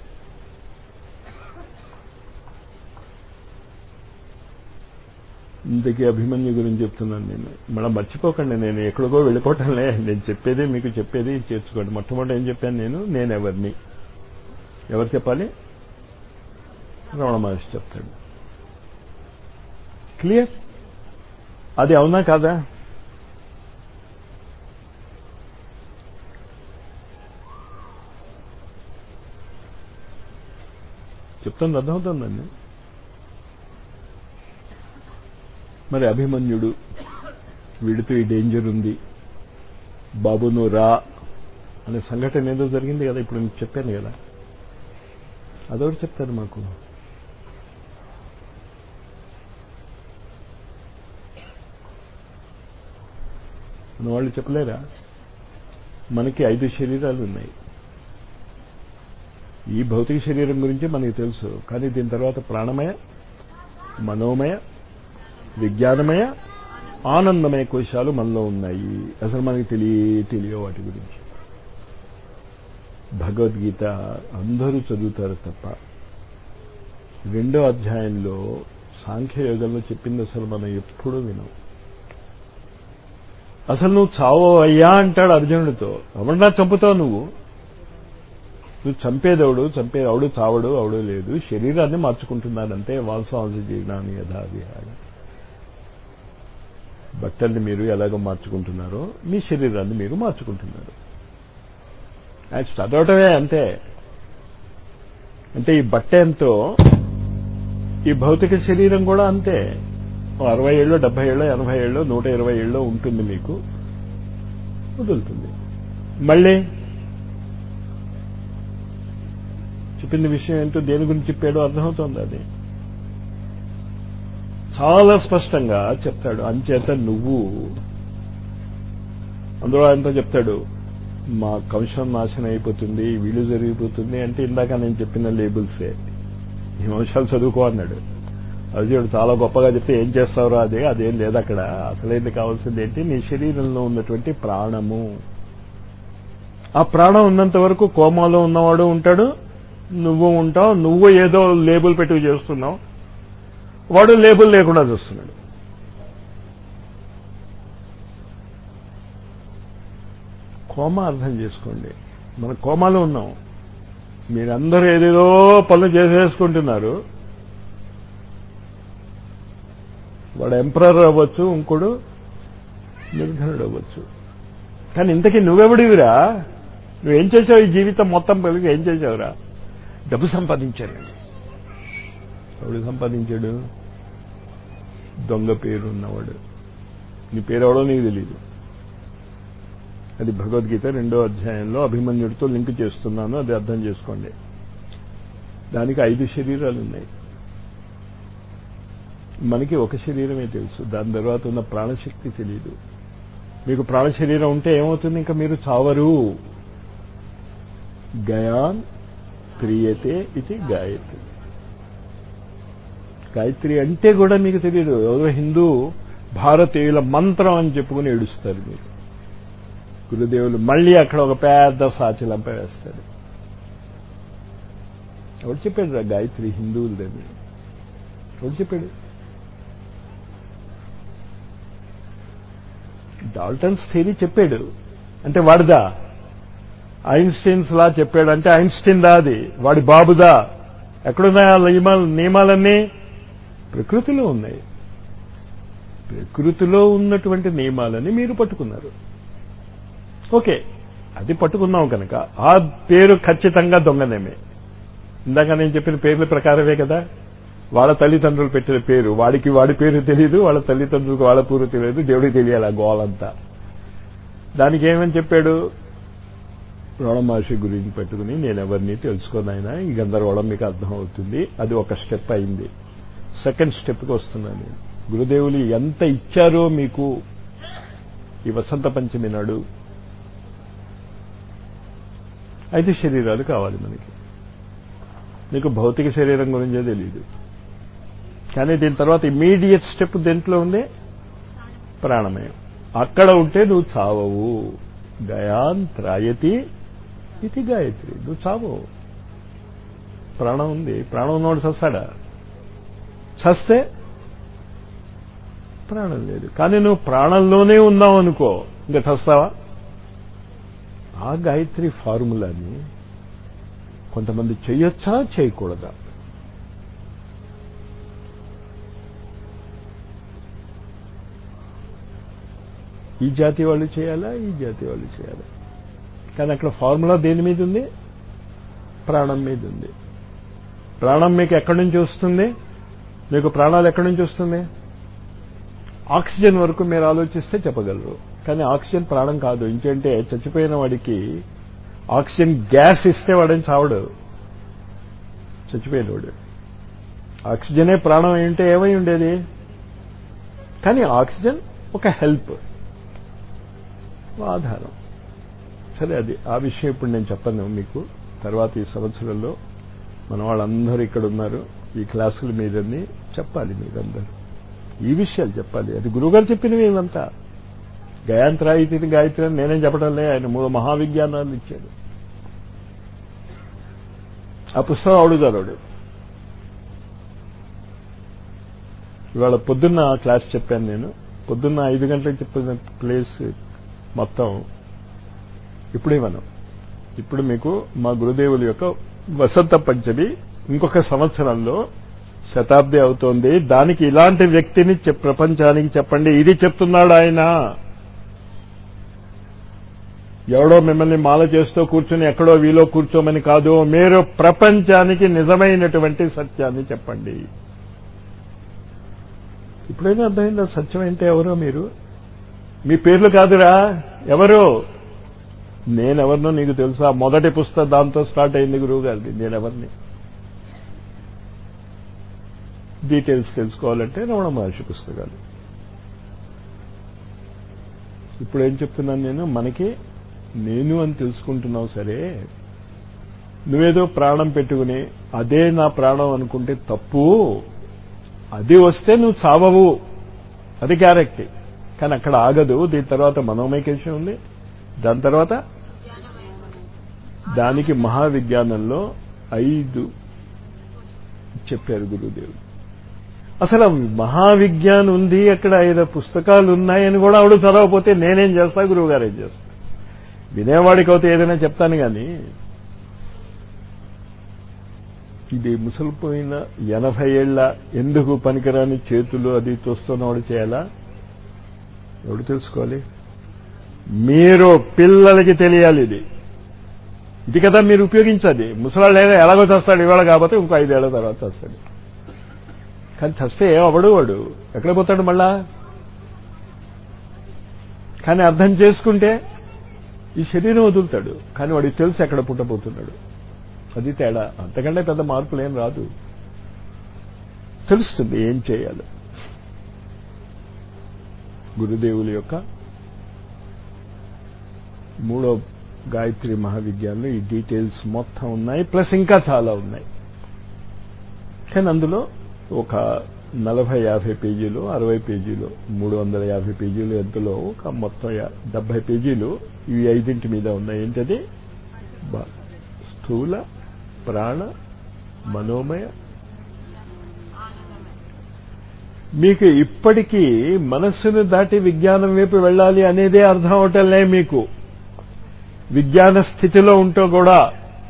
ఇంతకీ అభిమన్యు గురించి చెప్తున్నాను నేను మళ్ళీ మర్చిపోకండి నేను ఎక్కడికో వెళ్ళిపోవటంలే నేను చెప్పేది మీకు చెప్పేది చేర్చుకోండి మొట్టమొదటి ఏం చెప్పాను నేను నేను ఎవరిని ఎవరు చెప్పాలి రమణ మహర్షి చెప్తాడు క్లియర్ అది అవునా కాదా చెప్తాను అర్థమవుతుందండి మరి అభిమన్యుడు వీడితో ఈ డేంజర్ ఉంది బాబు నువ్వు రా అనే సంఘటన ఏదో జరిగింది కదా ఇప్పుడు మీకు చెప్పాను కదా అదొకటి చెప్తారు మాకు మన వాళ్ళు చెప్పలేరా మనకి ఐదు శరీరాలు ఉన్నాయి ఈ భౌతిక శరీరం గురించి మనకి తెలుసు కానీ దీని తర్వాత ప్రాణమయ మనోమయ విజ్ఞానమయ ఆనందమయ కోశాలు మనలో ఉన్నాయి అసలు మనకి తెలియ తెలియ వాటి గురించి భగవద్గీత అందరూ చదువుతారు తప్ప రెండో అధ్యాయంలో సాంఖ్యయోగంలో చెప్పింది అసలు మనం ఎప్పుడూ వినం అసలు నువ్వు చావో అయ్యా అంటాడు అర్జునుడితో ఎవడన్నా చంపుతావు నువ్వు నువ్వు చంపేదవుడు చంపేదవుడు చావడు అవడు లేదు శరీరాన్ని మార్చుకుంటున్నాడంతే వాంసాంశ జీర్ణాన్ని యథావిహార బట్టల్ని మీరు ఎలాగో మార్చుకుంటున్నారో మీ శరీరాన్ని మీరు మార్చుకుంటున్నారు అది చదవటమే అంతే అంటే ఈ బట్ట ఎంతో ఈ భౌతిక శరీరం కూడా అంతే అరవై ఏళ్ళు డెబ్బై ఏళ్ళు ఎనభై ఏళ్ళు నూట ఇరవై ఏళ్ళు ఉంటుంది మీకు వదులుతుంది మళ్ళీ చెప్పింది విషయం ఏంటో దేని గురించి చెప్పాడో అర్థమవుతోంది అది చాలా స్పష్టంగా చెప్తాడు అంచేత నువ్వు అందులో ఆయనతో చెప్తాడు మా కంశం నాశనం అయిపోతుంది వీళ్ళు జరిగిపోతుంది అంటే ఇందాక నేను చెప్పిన లేబుల్సే ఈ వంశాలు చదువుకో అన్నాడు అర్జునుడు చాలా గొప్పగా చెప్తే ఏం చేస్తావురా అదే అదేం లేదు అక్కడ అసలైంది కావాల్సింది ఏంటి నీ శరీరంలో ఉన్నటువంటి ప్రాణము ఆ ప్రాణం ఉన్నంత వరకు కోమాలో ఉన్నవాడు ఉంటాడు నువ్వు ఉంటావు నువ్వు ఏదో లేబుల్ పెట్టి చేస్తున్నావు వాడు లేబుల్ లేకుండా చూస్తున్నాడు కోమా అర్థం చేసుకోండి మన కోమాలో ఉన్నాం మీరందరూ ఏదేదో పనులు చేసేసుకుంటున్నారు వాడు ఎంపరర్ అవ్వచ్చు ఇంకోడు నిర్ధనుడు అవ్వచ్చు కానీ ఇంతకీ నువ్వెవడివిరా నువ్వేం చేసావు ఈ జీవితం మొత్తం కలిగి ఏం చేసావురా డబ్బు సంపాదించాడు ఎవడు సంపాదించాడు దొంగ పేరు ఉన్నవాడు నీ పేరు ఎవడో నీకు తెలియదు అది భగవద్గీత రెండో అధ్యాయంలో అభిమన్యుడితో లింక్ చేస్తున్నాను అది అర్థం చేసుకోండి దానికి ఐదు శరీరాలు ఉన్నాయి మనకి ఒక శరీరమే తెలుసు దాని తర్వాత ఉన్న ప్రాణశక్తి తెలియదు మీకు ప్రాణశరీరం ఉంటే ఏమవుతుంది ఇంకా మీరు చావరు గయాన్ క్రియతే ఇది గాయత్రి గాయత్రి అంటే కూడా మీకు తెలియదు ఎవరో హిందూ భారతీయుల మంత్రం అని చెప్పుకుని ఏడుస్తారు మీరు గురుదేవులు మళ్ళీ అక్కడ ఒక పెద్ద సాచిలంపై వేస్తాడు ఎవడు చెప్పాడు రా గాయత్రి హిందువులదని ఎవడు చెప్పాడు డాల్టన్స్ థియరీ చెప్పాడు అంటే వాడిదా ఐన్స్టీన్స్ లా చెప్పాడు అంటే ఐన్స్టీన్ దా అది వాడి బాబుదా ఎక్కడున్నాయి ఆ నియమాలు నియమాలన్నీ ప్రకృతిలో ఉన్నాయి ప్రకృతిలో ఉన్నటువంటి నియమాలని మీరు పట్టుకున్నారు ఓకే అది పట్టుకున్నాం కనుక ఆ పేరు ఖచ్చితంగా దొంగనేమే ఇందాక నేను చెప్పిన పేర్ల ప్రకారమే కదా వాళ్ళ తల్లిదండ్రులు పెట్టిన పేరు వాడికి వాడి పేరు తెలియదు వాళ్ళ తల్లిదండ్రులకు వాళ్ళ పేరు తెలియదు దేవుడికి తెలియాలి ఆ గోలంతా దానికి ఏమని చెప్పాడు రమణ మహర్షి గురించి పెట్టుకుని నేను ఎవరిని తెలుసుకోనైనా ఈ గందరగోళం మీకు అర్థమవుతుంది అది ఒక స్టెప్ అయింది సెకండ్ స్టెప్కి వస్తున్నాను నేను గురుదేవులు ఎంత ఇచ్చారో మీకు ఈ వసంత పంచమి నాడు ఐదు శరీరాలు కావాలి మనకి మీకు భౌతిక శరీరం గురించే తెలియదు కానీ దీని తర్వాత ఇమీడియట్ స్టెప్ దేంట్లో ఉంది ప్రాణమయం అక్కడ ఉంటే నువ్వు చావవు గయాన్ త్రాయతి ఇది గాయత్రి నువ్వు చావవు ప్రాణం ఉంది ప్రాణం ఉన్నవాడు చస్తాడా చస్తే ప్రాణం లేదు కానీ నువ్వు ప్రాణంలోనే ఉన్నావు అనుకో ఇంకా చస్తావా ఆ గాయత్రి ఫార్ములాని కొంతమంది చేయొచ్చా చేయకూడదా ఈ జాతి వాళ్ళు చేయాలా ఈ జాతి వాళ్ళు చేయాలా కానీ అక్కడ ఫార్ములా దేని మీద ఉంది ప్రాణం మీద ఉంది ప్రాణం మీకు ఎక్కడి నుంచి వస్తుంది మీకు ప్రాణాలు ఎక్కడి నుంచి వస్తుంది ఆక్సిజన్ వరకు మీరు ఆలోచిస్తే చెప్పగలరు కానీ ఆక్సిజన్ ప్రాణం కాదు ఇంకంటే చచ్చిపోయిన వాడికి ఆక్సిజన్ గ్యాస్ ఇస్తే వాడని చావడు చచ్చిపోయేవాడు ఆక్సిజనే ప్రాణం ఏంటంటే ఏమై ఉండేది కానీ ఆక్సిజన్ ఒక హెల్ప్ ఆధారం సరే అది ఆ విషయం ఇప్పుడు నేను చెప్పను మీకు తర్వాత ఈ సంవత్సరంలో మన వాళ్ళందరూ ఇక్కడ ఉన్నారు ఈ క్లాసుల మీదన్నీ చెప్పాలి మీరందరూ ఈ విషయాలు చెప్పాలి అది గురువుగారు చెప్పినవి ఇవంతా గయాంత్రాయితీని గాయత్రి అని నేనేం చెప్పడం లే ఆయన మూడు మహావిజ్ఞానాన్ని ఇచ్చాడు ఆ పుస్తకం అడుగుతాడు ఇవాళ పొద్దున్న క్లాస్ చెప్పాను నేను పొద్దున్న ఐదు గంటలకు చెప్పిన ప్లేస్ మొత్తం ఇప్పుడే మనం ఇప్పుడు మీకు మా గురుదేవుల యొక్క వసంత పంచమి ఇంకొక సంవత్సరంలో శతాబ్ది అవుతోంది దానికి ఇలాంటి వ్యక్తిని ప్రపంచానికి చెప్పండి ఇది చెప్తున్నాడు ఆయన ఎవడో మిమ్మల్ని మాల చేస్తూ కూర్చుని ఎక్కడో వీలో కూర్చోమని కాదు మీరు ప్రపంచానికి నిజమైనటువంటి సత్యాన్ని చెప్పండి ఇప్పుడైనా అర్థమైందా సత్యం అంటే ఎవరో మీరు మీ పేర్లు కాదురా ఎవరు నేనెవరినో నీకు తెలుసా మొదటి పుస్తకం దాంతో స్టార్ట్ అయింది గురువు గారిది నేనెవరిని డీటెయిల్స్ తెలుసుకోవాలంటే రమణ మహర్షి పుస్తకాలు ఇప్పుడు ఏం చెప్తున్నాను నేను మనకి నేను అని తెలుసుకుంటున్నావు సరే నువ్వేదో ప్రాణం పెట్టుకుని అదే నా ప్రాణం అనుకుంటే తప్పు అది వస్తే నువ్వు చావవు అది క్యారెక్ట్ కానీ అక్కడ ఆగదు దీని తర్వాత మనోమైకేషన్ ఉంది దాని తర్వాత దానికి మహావిజ్ఞానంలో ఐదు చెప్పారు గురుదేవుడు అసలు మహావిజ్ఞానం ఉంది అక్కడ ఐదు పుస్తకాలు ఉన్నాయని కూడా ఆవిడ చదవకపోతే నేనేం చేస్తా గురువు గారు ఏం చేస్తా వినేవాడికి అయితే ఏదైనా చెప్తాను కానీ ఇది ముసలిపోయిన ఎనభై ఏళ్ల ఎందుకు పనికిరాని చేతులు అది తోస్తున్నవాడు చేయాలా ఎవడు తెలుసుకోవాలి మీరు పిల్లలకి తెలియాలి ఇది ఇది కదా మీరు ఉపయోగించాలి ముసలాళ్ళు ఏదో ఎలాగో చేస్తాడు ఇవాళ కాకపోతే ఇంకో ఐదేళ్ల తర్వాత చేస్తాడు కానీ చస్తే అవడు వాడు ఎక్కడ పోతాడు మళ్ళా కానీ అర్థం చేసుకుంటే ఈ శరీరం వదులుతాడు కానీ వాడికి తెలుసు ఎక్కడ పుట్టబోతున్నాడు అది తేడా అంతకంటే పెద్ద మార్పులు ఏం రాదు తెలుస్తుంది ఏం చేయాలి గురుదేవుల యొక్క మూడో గాయత్రి మహావిజ్ఞానంలో ఈ డీటెయిల్స్ మొత్తం ఉన్నాయి ప్లస్ ఇంకా చాలా ఉన్నాయి కానీ అందులో ఒక నలభై యాభై పేజీలు అరవై పేజీలు మూడు వందల యాభై పేజీలు ఎంతలో ఒక మొత్తం డెబ్బై పేజీలు ఈ ఐదింటి మీద ఉన్నాయి ఏంటది స్థూల ప్రాణ మనోమయ మీకు ఇప్పటికీ మనస్సును దాటి విజ్ఞానం వైపు వెళ్ళాలి అనేదే అర్థం అవటంలే మీకు విజ్ఞాన స్థితిలో ఉంటూ కూడా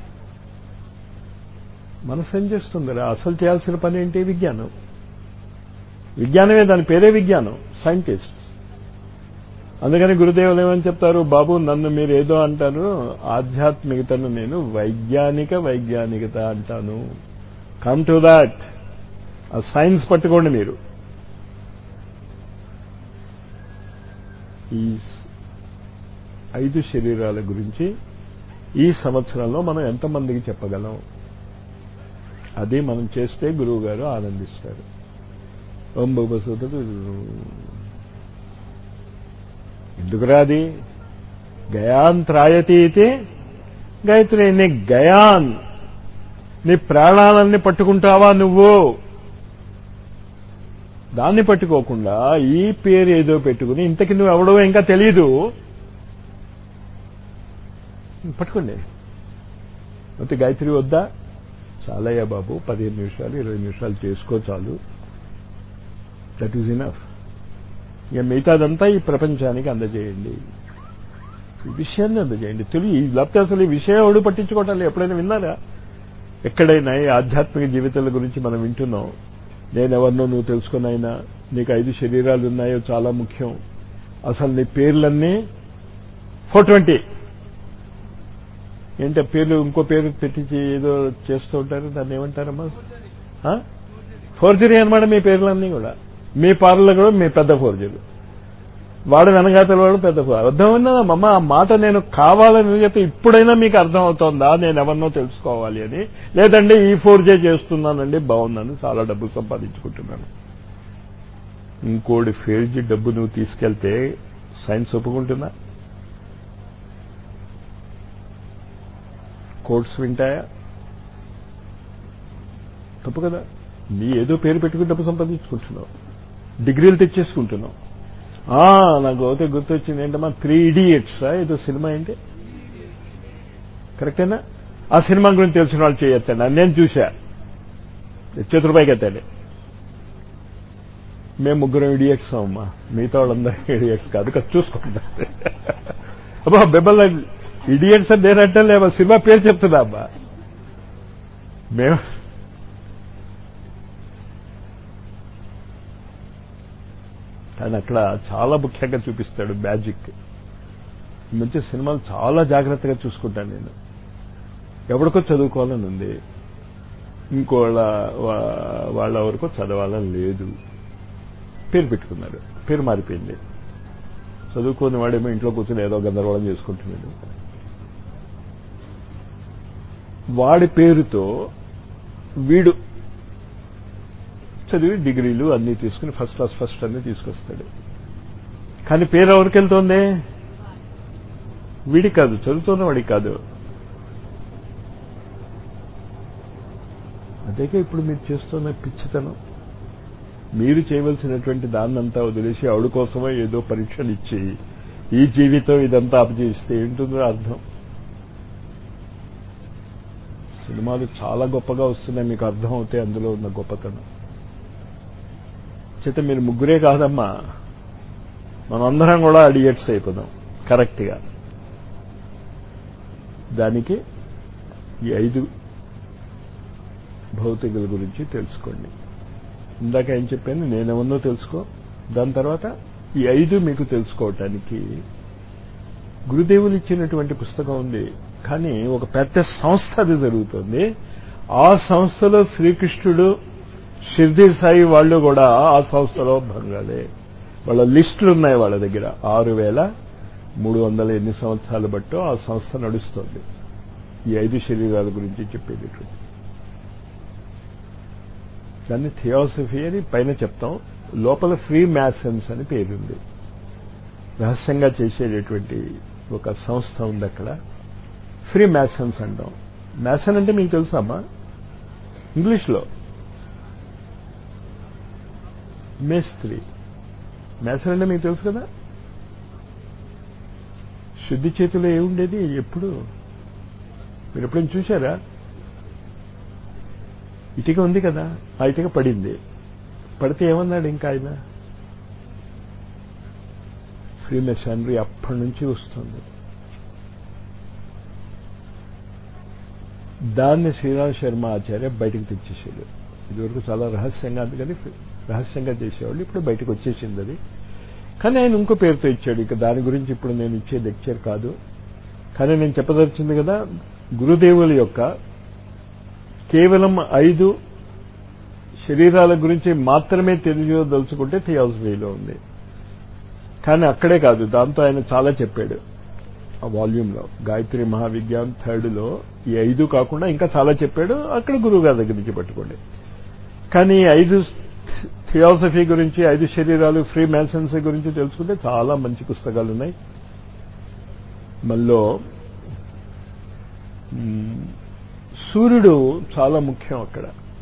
మనసు ఏం చేస్తుందిరా అసలు చేయాల్సిన పని ఏంటి విజ్ఞానం విజ్ఞానమే దాని పేరే విజ్ఞానం సైంటిస్ట్ అందుకని గురుదేవులు ఏమని చెప్తారు బాబు నన్ను మీరు ఏదో అంటారు ఆధ్యాత్మికతను నేను వైజ్ఞానిక వైజ్ఞానికత అంటాను కమ్ టు దాట్ ఆ సైన్స్ పట్టుకోండి మీరు ఈ ఐదు శరీరాల గురించి ఈ సంవత్సరంలో మనం ఎంతమందికి చెప్పగలం అది మనం చేస్తే గురువు గారు ఆనందిస్తారు ఓం బహుబసూతుడు ఎందుకురా అది గయాన్ త్రాయతి అయితే గాయత్రి నీ గయాన్ నీ ప్రాణాలన్నీ పట్టుకుంటావా నువ్వు దాన్ని పట్టుకోకుండా ఈ పేరు ఏదో పెట్టుకుని ఇంతకి నువ్వు ఎవడో ఇంకా తెలియదు పట్టుకోండి అయితే గాయత్రి వద్దా చాలయ్యా బాబు పదిహేను నిమిషాలు ఇరవై నిమిషాలు చేసుకో చాలు దట్ ఈజ్ ఇనఫ్ ఇక మిగతాదంతా ఈ ప్రపంచానికి అందజేయండి ఈ విషయాన్ని అందజేయండి తెలియ లేకపోతే అసలు ఈ విషయం ఎవడు పట్టించుకోవటాలి ఎప్పుడైనా విన్నారా ఎక్కడైనా ఈ ఆధ్యాత్మిక జీవితాల గురించి మనం వింటున్నాం నేనెవరినో నువ్వు తెలుసుకునైనా నీకు ఐదు శరీరాలు ఉన్నాయో చాలా ముఖ్యం అసలు నీ పేర్లన్నీ ఫోర్ ట్వంటీ ఏంటి పేర్లు ఇంకో పేరు పెట్టించి ఏదో చేస్తూ ఉంటారు దాన్ని ఏమంటారమ్మా ఫోర్జరీ అనమాట మీ పేర్లన్నీ కూడా మీ పార్లు కూడా మీ పెద్ద ఫోర్జరీ వాడు వెనకాతల వాడు పెద్ద అర్థమైనా మమ్మ ఆ మాట నేను కావాలని చెప్పి ఇప్పుడైనా మీకు అర్థం అవుతోందా నేను ఎవరినో తెలుసుకోవాలి అని లేదంటే ఈ ఫోర్ జే చేస్తున్నానండి బాగుందని చాలా డబ్బు సంపాదించుకుంటున్నాను ఇంకోటి ఫేర్జీ డబ్బు నువ్వు తీసుకెళ్తే సైన్స్ ఒప్పుకుంటుందా కోర్ట్స్ వింటాయా తప్పు కదా నీ ఏదో పేరు పెట్టుకుని డబ్బు సంపాదించుకుంటున్నావు డిగ్రీలు తెచ్చేసుకుంటున్నావు ఆ, నాకు అయితే గుర్తొచ్చింది ఏంటమ్మా త్రీ ఇడియట్స్ ఏదో సినిమా ఏంటి కరెక్టేనా ఆ సినిమా గురించి తెలిసిన వాళ్ళు చేయొచ్చండి నేను చూసా చతుర్పాయికి ఎత్తాడు మేము ముగ్గురం ఇడియట్స్ అమ్మా మిగతా వాళ్ళందరూ ఇడియట్స్ కాదు కదా చూసుకుంటారు అబ్బా బెబ్బల్ ఇడియట్స్ అని నేనంటే లేవా సినిమా పేరు చెప్తున్నా అమ్మా మేము ఆయన అక్కడ చాలా ముఖ్యంగా చూపిస్తాడు మ్యాజిక్ ఈ మధ్య సినిమాలు చాలా జాగ్రత్తగా చూసుకుంటాను నేను ఎవరికో చదువుకోవాలని ఉంది ఇంకోళ్ళ వా- వాళ్ళ వరకు చదవాలని లేదు పేరు పెట్టుకున్నారు పేరు మారిపోయింది చదువుకోని వాడేమో ఇంట్లో కూర్చొని ఏదో గందరగోళం చేసుకుంటున్నాడు వాడి పేరుతో వీడు చదివి డిగ్రీలు అన్నీ తీసుకుని ఫస్ట్ క్లాస్ ఫస్ట్ అన్ని తీసుకొస్తాడు కానీ పేరు ఎవరికి వెళ్తోంది వీడి కాదు చదువుతున్న వాడికి కాదు అదేగా ఇప్పుడు మీరు చేస్తున్న పిచ్చితనం మీరు చేయవలసినటువంటి దాన్నంతా వదిలేసి ఆవిడ కోసమో ఏదో పరీక్షలు ఇచ్చి ఈ జీవితం ఇదంతా అపజయిస్తే ఏంటుందో అర్థం సినిమాలు చాలా గొప్పగా వస్తున్నాయి మీకు అర్థం అవుతాయి అందులో ఉన్న గొప్పతనం చేత మీరు ముగ్గురే కాదమ్మా మనందరం కూడా అడిగట్స్ అయిపోదాం కరెక్ట్గా దానికి ఈ ఐదు భౌతికల గురించి తెలుసుకోండి ఇందాక ఏం చెప్పాను నేనేమన్నో తెలుసుకో దాని తర్వాత ఈ ఐదు మీకు తెలుసుకోవటానికి గురుదేవులు ఇచ్చినటువంటి పుస్తకం ఉంది కానీ ఒక పెద్ద సంస్థ అది జరుగుతుంది ఆ సంస్థలో శ్రీకృష్ణుడు షిర్దీ సాయి వాళ్ళు కూడా ఆ సంస్థలో భంగాలే వాళ్ళ లిస్టులు ఉన్నాయి వాళ్ళ దగ్గర ఆరు వేల మూడు వందల ఎన్ని సంవత్సరాలు బట్టో ఆ సంస్థ నడుస్తోంది ఈ ఐదు శరీరాల గురించి చెప్పేటటువంటి దాన్ని థియాసఫీ అని పైన చెప్తాం లోపల ఫ్రీ మ్యాసన్స్ అని పేరుంది రహస్యంగా చేసేటటువంటి ఒక సంస్థ ఉంది అక్కడ ఫ్రీ మ్యాసన్స్ అంటాం మ్యాసన్ అంటే మీకు తెలుసా అమ్మా ఇంగ్లీష్లో మేస్త్రి మేసన్ అంటే మీకు తెలుసు కదా శుద్ధి చేతిలో ఏముండేది ఎప్పుడు మీరు ఎప్పుడైనా చూశారా ఇటుక ఉంది కదా ఆ ఇటుక పడింది పడితే ఏమన్నాడు ఇంకా ఆయన ఫ్రీ మెషనరీ అప్పటి నుంచి వస్తుంది దాన్ని శ్రీరామ్ శర్మ ఆచార్య బయటకు తెచ్చేసాడు ఇదివరకు చాలా రహస్యంగా అందుకని రహస్యంగా చేసేవాళ్ళు ఇప్పుడు బయటకు వచ్చేసింది అది కానీ ఆయన ఇంకో పేరుతో ఇచ్చాడు ఇక దాని గురించి ఇప్పుడు నేను ఇచ్చే లెక్చర్ కాదు కానీ నేను చెప్పదలిచింది కదా గురుదేవుల యొక్క కేవలం ఐదు శరీరాల గురించి మాత్రమే తెలియదలుచుకుంటే థియాసఫీలో ఉంది కానీ అక్కడే కాదు దాంతో ఆయన చాలా చెప్పాడు ఆ వాల్యూమ్లో గాయత్రి మహావిజ్ఞాన్ థర్డ్లో ఈ ఐదు కాకుండా ఇంకా చాలా చెప్పాడు అక్కడ గురువు గారి దగ్గర నుంచి పట్టుకోండి కానీ ఈ ఐదు థియాసఫీ గురించి ఐదు శరీరాలు ఫ్రీ మ్యాసన్స్ గురించి తెలుసుకుంటే చాలా మంచి పుస్తకాలు ఉన్నాయి మళ్ళీ సూర్యుడు చాలా ముఖ్యం అక్కడ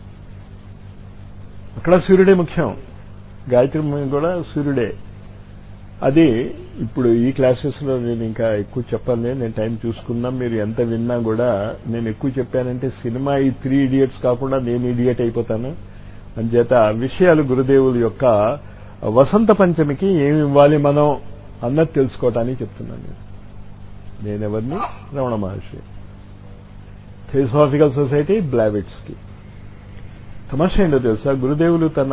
అక్కడ సూర్యుడే ముఖ్యం గాయత్రి కూడా సూర్యుడే అది ఇప్పుడు ఈ క్లాసెస్లో నేను ఇంకా ఎక్కువ చెప్పాలి నేను టైం చూసుకున్నా మీరు ఎంత విన్నా కూడా నేను ఎక్కువ చెప్పానంటే సినిమా ఈ త్రీ ఇడియట్స్ కాకుండా నేను ఇడియట్ అయిపోతాను అంచేత విషయాలు గురుదేవుల యొక్క వసంత పంచమికి ఏమి ఇవ్వాలి మనం అన్నది తెలుసుకోవటానికి చెప్తున్నాను నేను నేనెవరిని Ramana Maharshi theosophical society Blavatsky తమాషా ఏంటో తెలుసా గురుదేవులు తన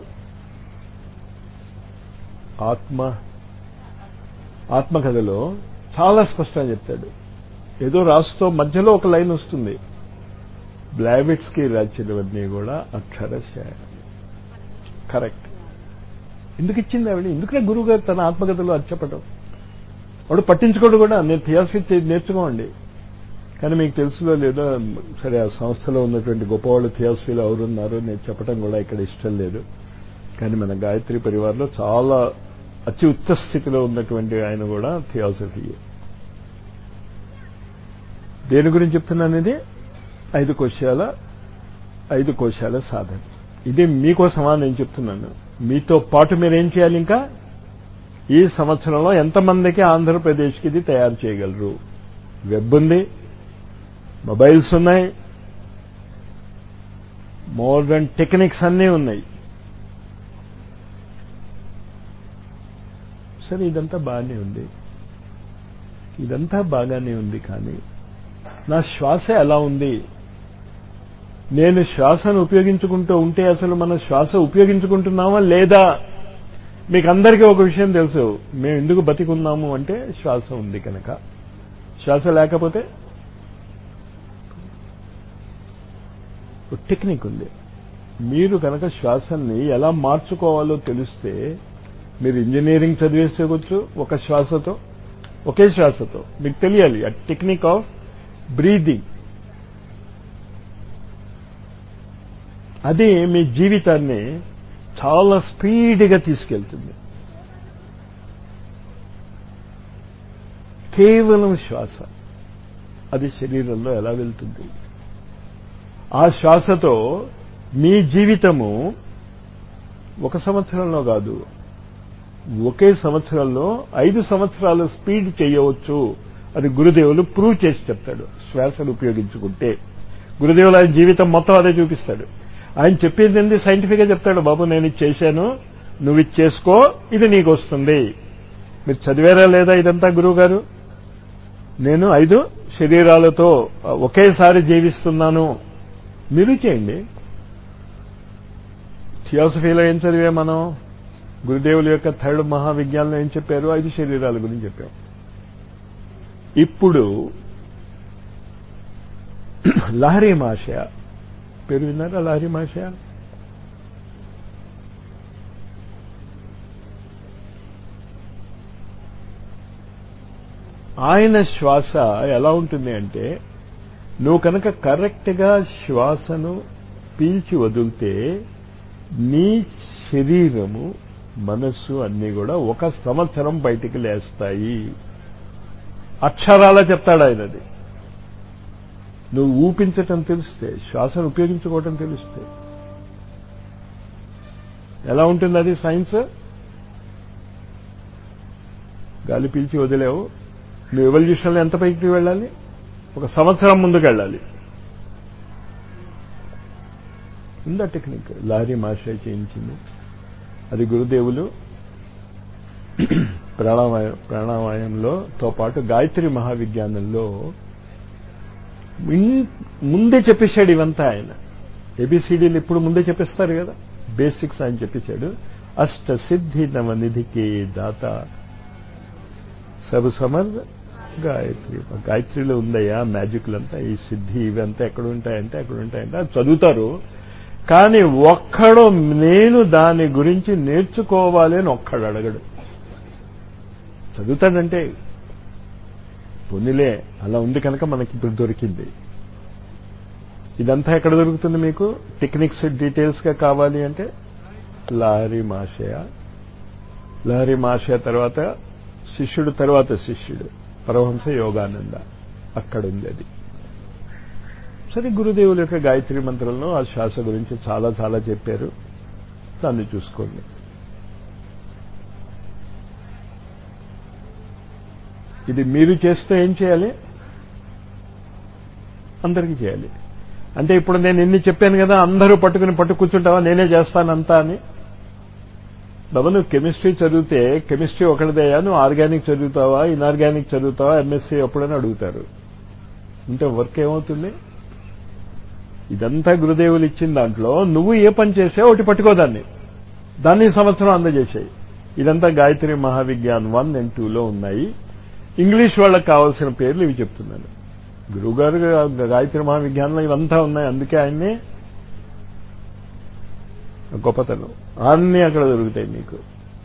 ఆత్మ ఆత్మకథలో చాలా స్పష్టంగా చెప్తాడు ఏదో రాస్తూ మధ్యలో ఒక లైన్ వస్తుంది బ్లావిట్స్కి రాచినవన్నీ కూడా అక్షరశ కరెక్ట్ ఎందుకు ఇచ్చింది ఆవిడ ఎందుకంటే గురువు గారు తన ఆత్మకథలో అది చెప్పడం వాడు పట్టించుకోడు కూడా నేను థియాసఫీ నేర్చుకోండి కానీ మీకు తెలుసులో లేదో సరే ఆ సంస్థలో ఉన్నటువంటి గొప్పవాళ్ళు థియాసఫీలో ఎవరున్నారో నేను చెప్పడం కూడా ఇక్కడ ఇష్టం లేదు కానీ మన గాయత్రి పరివార్లో చాలా అతి ఉచ్చ స్థితిలో ఉన్నటువంటి ఆయన కూడా థియాసఫీ దేని గురించి చెప్తున్నాను ఇది ఐదు కోశాల ఐదు కోశాల సాధన ఇది మీకోసమా నేను చెప్తున్నాను మీతో పాటు మీరేం చేయాలి ఇంకా ఈ సంవత్సరంలో ఎంతమందికి ఆంధ్రప్రదేశ్కి ఇది తయారు చేయగలరు వెబ్ ఉంది మొబైల్స్ ఉన్నాయి మోడర్న్ టెక్నిక్స్ అన్నీ ఉన్నాయి సరే ఇదంతా బాగానే ఉంది ఇదంతా బాగానే ఉంది కానీ నా శ్వాస ఎలా ఉంది నేను శ్వాసను ఉపయోగించుకుంటూ ఉంటే అసలు మన శ్వాస ఉపయోగించుకుంటున్నామా లేదా మీకు అందరికీ ఒక విషయం తెలుసు మేము ఎందుకు బతికున్నాము అంటే శ్వాస ఉంది కనుక శ్వాస లేకపోతే టెక్నిక్ ఉంది మీరు కనుక శ్వాసల్ని ఎలా మార్చుకోవాలో తెలిస్తే మీరు ఇంజనీరింగ్ చదివేసుకోవచ్చు ఒక శ్వాసతో ఒకే శ్వాసతో మీకు తెలియాలి ఆ టెక్నిక్ ఆఫ్ బ్రీదింగ్ అది మీ జీవితాన్ని చాలా స్పీడ్గా తీసుకెళ్తుంది కేవలం శ్వాస అది శరీరంలో ఎలా వెళ్తుంది ఆ శ్వాసతో మీ జీవితము ఒక సంవత్సరంలో కాదు ఒకే సంవత్సరంలో ఐదు సంవత్సరాలు స్పీడ్ చేయవచ్చు అది గురుదేవులు ప్రూవ్ చేసి చెప్తాడు శ్వాసను ఉపయోగించుకుంటే గురుదేవులు ఆయన జీవితం మొత్తం అదే చూపిస్తాడు ఆయన చెప్పేది ఏంటి సైంటిఫిక్గా చెప్తాడు బాబు నేను ఇది చేశాను నువ్వు ఇది చేసుకో ఇది నీకు వస్తుంది మీరు చదివారా లేదా ఇదంతా గురువు గారు నేను ఐదు శరీరాలతో ఒకేసారి జీవిస్తున్నాను మీరు చేయండి థియాసఫీలో ఏం చదివే మనం గురుదేవుల యొక్క థర్డ్ మహావిజ్ఞానంలో ఏం చెప్పారు ఐదు శరీరాల గురించి చెప్పాం ఇప్పుడు లహరి మాషయ పేరు విన్నారా లహరి మాషయ ఆయన శ్వాస ఎలా ఉంటుంది అంటే నువ్వు కనుక కరెక్ట్గా శ్వాసను పీల్చి వదిలితే నీ శరీరము మనస్సు అన్నీ కూడా ఒక సంవత్సరం బయటికి లేస్తాయి అక్షరాల చెప్తాడు ఆయనది నువ్వు ఊపించటం తెలిస్తే శ్వాసను ఉపయోగించుకోవటం తెలిస్తే ఎలా ఉంటుంది అది సైన్స్ గాలి పీల్చి వదిలేవు నువ్వు ఎవల్యూషన్లో ఎంత పైకి వెళ్ళాలి ఒక సంవత్సరం ముందుకు వెళ్ళాలి ఉందా టెక్నిక్ లారీ మాస్టర్ చేయించింది అది గురుదేవులు ప్రాణావాయం ప్రాణావాయంలో తో పాటు గాయత్రి మహావిజ్ఞానంలో ముందే చెప్పేశాడు ఇవంతా ఆయన ఏబిసిడీలు ఇప్పుడు ముందే చెప్పిస్తారు కదా బేసిక్స్ ఆయన చెప్పించాడు అష్ట సిద్ధి నవ నిధికి దాత సబ్ సమర్థ గాయత్రి గాయత్రిలో ఉందయ్యా మ్యాజిక్లంతా ఈ సిద్ధి ఇవంతా ఎక్కడ ఉంటాయంటే ఎక్కడ ఉంటాయంటే అది చదువుతారు కానీ ఒక్కడో నేను దాని గురించి నేర్చుకోవాలి అని ఒక్కడు అడగడు చదువుతాడంటే పొన్నిలే అలా ఉంది కనుక మనకి ఇప్పుడు దొరికింది ఇదంతా ఎక్కడ దొరుకుతుంది మీకు టెక్నిక్స్ డీటెయిల్స్గా కావాలి అంటే లహరి మాషయ లహరి మాషయ తర్వాత శిష్యుడు తర్వాత శిష్యుడు పరమహంస యోగానంద అక్కడ ఉంది అది సరే గురుదేవుల యొక్క గాయత్రి మంత్రంలో ఆ శ్వాస గురించి చాలా చాలా చెప్పారు దాన్ని చూసుకోండి ఇది మీరు చేస్తే ఏం చేయాలి అందరికీ చేయాలి అంటే ఇప్పుడు నేను ఎన్ని చెప్పాను కదా అందరూ పట్టుకుని పట్టు కూర్చుంటావా నేనే చేస్తానంతా అని బాబా నువ్వు కెమిస్ట్రీ చదివితే కెమిస్ట్రీ ఒకటిదయ్యా నువ్వు ఆర్గానిక్ చదువుతావా ఇన్ఆర్గానిక్ చదువుతావా ఎంఎస్సీ ఎప్పుడని అడుగుతారు అంటే వర్క్ ఏమవుతుంది ఇదంతా గురుదేవులు ఇచ్చిన దాంట్లో నువ్వు ఏ పని చేసావు ఒకటి పట్టుకోదాన్ని దాన్ని సంవత్సరం అందజేసాయి ఇదంతా గాయత్రి మహావిజ్ఞాన్ వన్ అండ్ టూలో ఉన్నాయి ఇంగ్లీష్ వాళ్ళకి కావాల్సిన పేర్లు ఇవి చెప్తున్నాను గురువుగారు గాయత్రి మహావిజ్ఞానంలో ఇవంతా ఉన్నాయి అందుకే ఆయన్ని గొప్పతనం అన్నీ అక్కడ దొరుకుతాయి మీకు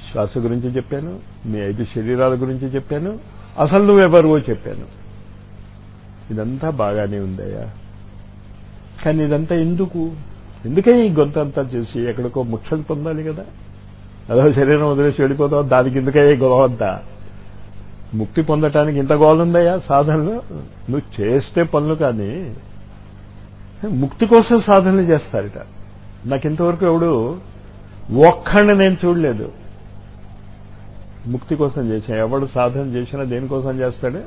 శ్వాస గురించి చెప్పాను మీ ఐదు శరీరాల గురించి చెప్పాను అసలు నువ్వెవరువో చెప్పాను ఇదంతా బాగానే ఉందయ్యా కానీ ఇదంతా ఎందుకు ఎందుకే ఈ గొంతంతా చేసి ఎక్కడికో ముక్షలు పొందాలి కదా అదో శరీరం వదిలేసి వెళ్ళిపోతావు దానికి ఎందుకే ఈ గొడవ అంతా ముక్తి పొందటానికి ఇంత గోలుందయ్యా సాధనలు నువ్వు చేస్తే పనులు కానీ ముక్తి కోసం సాధనలు చేస్తారట నాకు ఇంతవరకు ఎవడు ఒక్కడిని నేను చూడలేదు ముక్తి కోసం చేశాను ఎవడు సాధన చేసినా దేనికోసం చేస్తాడు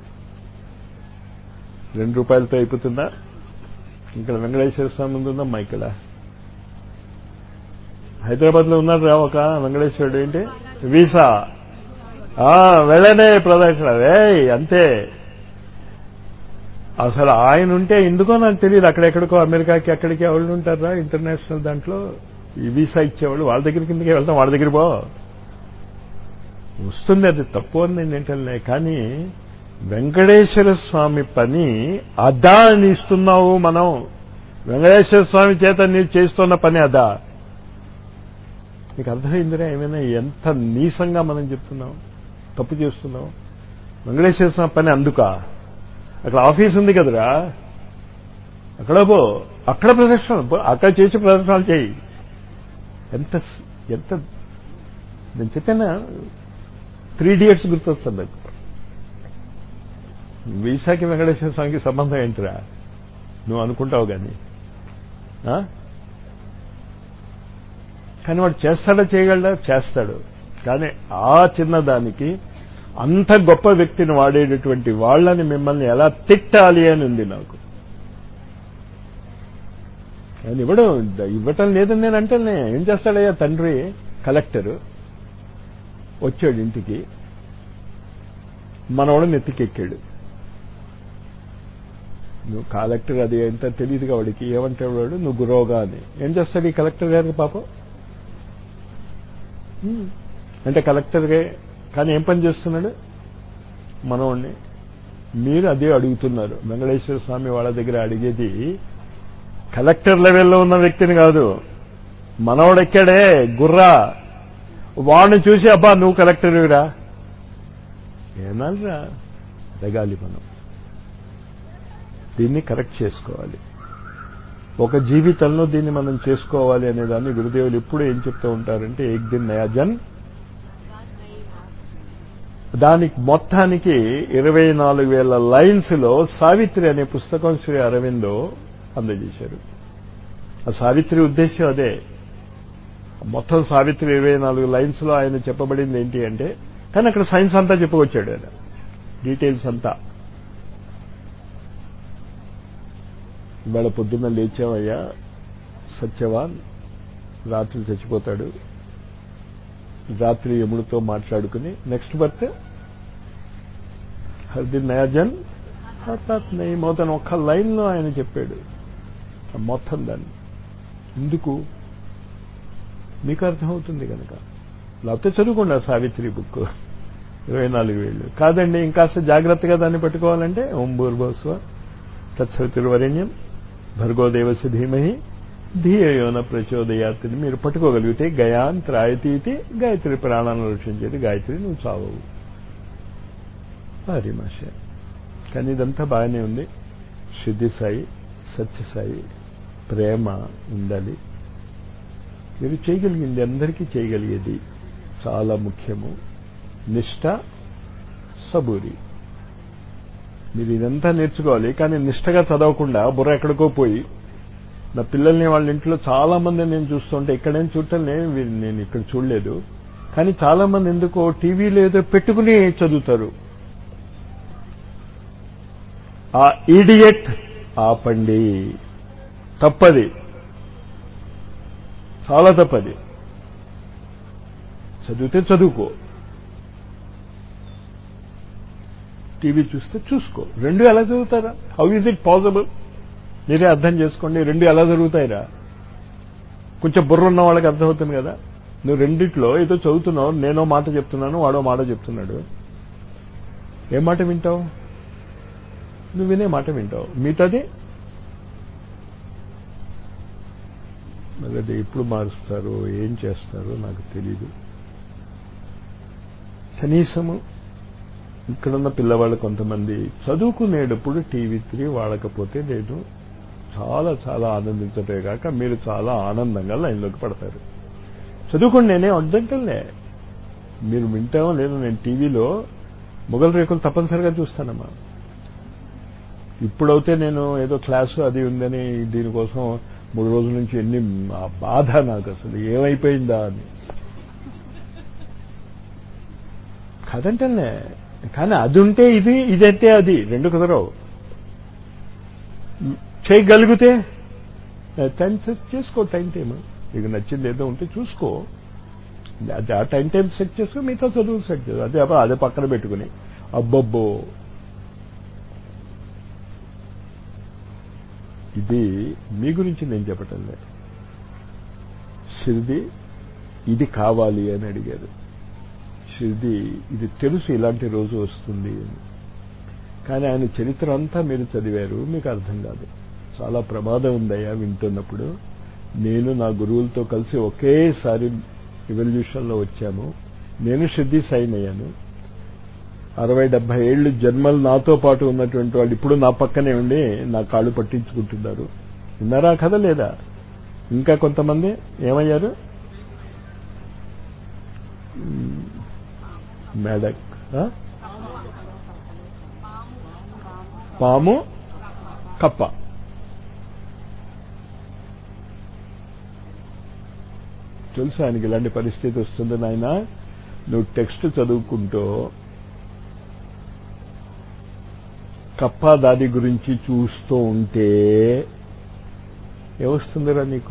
రెండు రూపాయలతో అయిపోతుందా ఇక్కడ వెంకటేశ్వర స్వామి ముందు ఉందమ్మా ఇక్కడ హైదరాబాద్ లో ఉన్నారు రా ఒక వెంకటేశ్వరుడు ఏంటి వీసా వెళ్ళనే ప్రదక్షిణ ఏయ్ అంతే అసలు ఆయన ఉంటే ఎందుకో నాకు తెలియదు అక్కడెక్కడికో అమెరికాకి అక్కడికి ఎవరు ఉంటారా ఇంటర్నేషనల్ దాంట్లో ఈ వీసా ఇచ్చేవాళ్ళు వాళ్ళ దగ్గరికి కిందకి వెళ్తాం వాళ్ళ దగ్గర పో వస్తుంది అది తప్పు అని నేను ఏంటలే కానీ వెంకటేశ్వర స్వామి పని అదా అని ఇస్తున్నావు మనం వెంకటేశ్వర స్వామి చేత నీవు చేస్తున్న పని అదా నీకు అర్థమైందిరా ఏమైనా ఎంత నీసంగా మనం చెప్తున్నాం తప్పు చేస్తున్నాం వెంకటేశ్వర స్వామి పని అందుక అక్కడ ఆఫీస్ ఉంది కదరా అక్కడ పో అక్కడ ప్రదక్షిణ అక్కడ చేసి ప్రదక్షిణాలు చేయి ఎంత ఎంత నేను చెప్పానా త్రీ డియట్స్ గుర్తొస్తుంది నాకు వీసాకి వెంకటేశ్వర స్వామికి సంబంధం ఏంటిరా నువ్వు అనుకుంటావు కానీ కానీ వాడు చేస్తాడా చేయగలడా చేస్తాడు కానీ ఆ చిన్నదానికి అంత గొప్ప వ్యక్తిని వాడేటటువంటి వాళ్ళని మిమ్మల్ని ఎలా తిట్టాలి అని ఉంది నాకు ఆయన ఇవ్వడం ఇవ్వటం లేదని నేను అంటే ఏం చేస్తాడయ్యా తండ్రి కలెక్టరు వచ్చాడు ఇంటికి మనవాడు నెత్తికెక్కాడు నువ్వు కలెక్టర్ అది ఎంత తెలియదుగా వాడికి ఏమంటే వాడు నువ్వు గురోగా అని ఏం చేస్తాడు ఈ కలెక్టర్ గారికి పాపం అంటే కలెక్టర్గా కానీ ఏం పని చేస్తున్నాడు మనవాడిని మీరు అదే అడుగుతున్నారు వెంకటేశ్వర స్వామి వాళ్ళ దగ్గర అడిగేది కలెక్టర్ లెవెల్లో ఉన్న వ్యక్తిని కాదు మనవడెక్కాడే గుర్రా వాడిని చూసి అబ్బా నువ్వు కలెక్టర్విరా ఏనాలిరా ఎదగాలి మనం దీన్ని కరెక్ట్ చేసుకోవాలి ఒక జీవితంలో దీన్ని మనం చేసుకోవాలి అనే దాన్ని గురుదేవులు ఎప్పుడు ఏం చెప్తూ ఉంటారంటే ఏక్ దిన్ నయాజన్ దానికి మొత్తానికి ఇరవై నాలుగు వేల లైన్స్ లో సావిత్రి అనే పుస్తకం శ్రీ అరవిందో అందజేశారు ఆ సావిత్రి ఉద్దేశం అదే మొత్తం సావిత్రి ఇరవై నాలుగు లైన్స్ లో ఆయన చెప్పబడింది ఏంటి అంటే కానీ అక్కడ సైన్స్ అంతా చెప్పుకొచ్చాడు ఆయన డీటెయిల్స్ అంతా ఇవాళ పొద్దున్న లేచామయ్యా సత్యవాన్ రాత్రి చచ్చిపోతాడు రాత్రి యముడితో మాట్లాడుకుని నెక్స్ట్ బర్త్ హర్ది నయాజన్ హఠాత్ మొత్తం ఒక్క లైన్లో ఆయన చెప్పాడు మొత్తం దాన్ని ఎందుకు మీకు అర్థమవుతుంది కనుక లేకపోతే చదువుకోండి ఆ సావిత్రి బుక్ ఇరవై నాలుగు వేళ్ళు కాదండి ఇంకాస్త జాగ్రత్తగా దాన్ని పట్టుకోవాలంటే ఓం భూర్భోస్వ తత్సవితుర్వరేణ్యం భర్గోదేవసి ధీమహి ధీయోన ప్రచోదయాత్రిని మీరు పట్టుకోగలిగితే గయాన్ త్రాయతీతి గాయత్రి ప్రాణాలను రక్షించేది గాయత్రి నువ్వు చావవు భారీ మాష కానీ ఇదంతా బాగానే ఉంది శుద్ధి సాయి సత్యసాయి ప్రేమ ఉండాలి మీరు చేయగలిగింది అందరికీ చేయగలిగేది చాలా ముఖ్యము నిష్ట సబూరి మీరు ఇదంతా నేర్చుకోవాలి కానీ నిష్టగా చదవకుండా బుర్ర ఎక్కడికో పోయి నా పిల్లల్ని వాళ్ళ ఇంట్లో చాలా మంది నేను చూస్తుంటే ఇక్కడేం చూడటం నేను నేను ఇక్కడ చూడలేదు కానీ చాలా మంది ఎందుకో టీవీలో ఏదో పెట్టుకుని చదువుతారు ఆ ఈడియట్ ఆపండి తప్పది చాలా తప్పది చదివితే చదువుకో టీవీ చూస్తే చూసుకో రెండు ఎలా చదువుతారా హౌ ఈజ్ ఇట్ పాసిబుల్ మీరే అర్థం చేసుకోండి రెండు ఎలా జరుగుతాయిరా కొంచెం బుర్ర ఉన్న వాళ్ళకి అర్థమవుతుంది కదా నువ్వు రెండిట్లో ఏదో చదువుతున్నావు నేనో మాట చెప్తున్నాను వాడో మాట చెప్తున్నాడు ఏం మాట వింటావు నువ్వు వినే మాట వింటావు మిగతాది మరి అది ఎప్పుడు మారుస్తారో ఏం చేస్తారో నాకు తెలీదు కనీసము ఇక్కడున్న పిల్లవాళ్ళు కొంతమంది చదువుకునేటప్పుడు టీవీ త్రీ వాడకపోతే నేను చాలా చాలా ఆనందించటే కాక మీరు చాలా ఆనందంగా లైన్లోకి పడతారు చదువుకోండి నేనే అడ్డంకలే మీరు వింటామో లేదో నేను టీవీలో మొగల్ రేకులు తప్పనిసరిగా చూస్తానమ్మా ఇప్పుడైతే నేను ఏదో క్లాసు అది ఉందని దీనికోసం మూడు రోజుల నుంచి ఎన్ని ఆ బాధ నాకు అసలు ఏమైపోయిందా అని కదంటేనే కానీ అది ఉంటే ఇది ఇదంటే అది రెండు కుదరవు చేయగలిగితే టైం సెట్ చేసుకో టైం టైం నీకు నచ్చింది ఏదో ఉంటే చూసుకో అది ఆ టైం టైం సెట్ చేసుకో మిగతా చదువు సెట్ చేసుకో అదే అదే పక్కన పెట్టుకుని అబ్బబ్బో ఇది మీ గురించి నేను చెప్పటం లేదు షిర్ది ఇది కావాలి అని అడిగారు షిర్ది ఇది తెలుసు ఇలాంటి రోజు వస్తుంది అని కానీ ఆయన చరిత్ర అంతా మీరు చదివారు మీకు అర్థం కాదు చాలా ప్రమాదం ఉందయ్యా వింటున్నప్పుడు నేను నా గురువులతో కలిసి ఒకేసారి ఇవల్యూషన్లో వచ్చాము నేను షిర్ది సైన్ అయ్యాను అరవై డెబ్బై ఏళ్ళు జన్మలు నాతో పాటు ఉన్నటువంటి వాళ్ళు ఇప్పుడు నా పక్కనే ఉండి నా కాళ్ళు పట్టించుకుంటున్నారు విన్నారా కథ లేదా ఇంకా కొంతమంది ఏమయ్యారు మేడక్ పాము కప్ప తెలుసు ఆయనకి ఇలాంటి పరిస్థితి వస్తుంది నాయన నువ్వు టెక్స్ట్ చదువుకుంటూ కప్ప దాది గురించి చూస్తూ ఉంటే ఏమొస్తుందిరా నీకు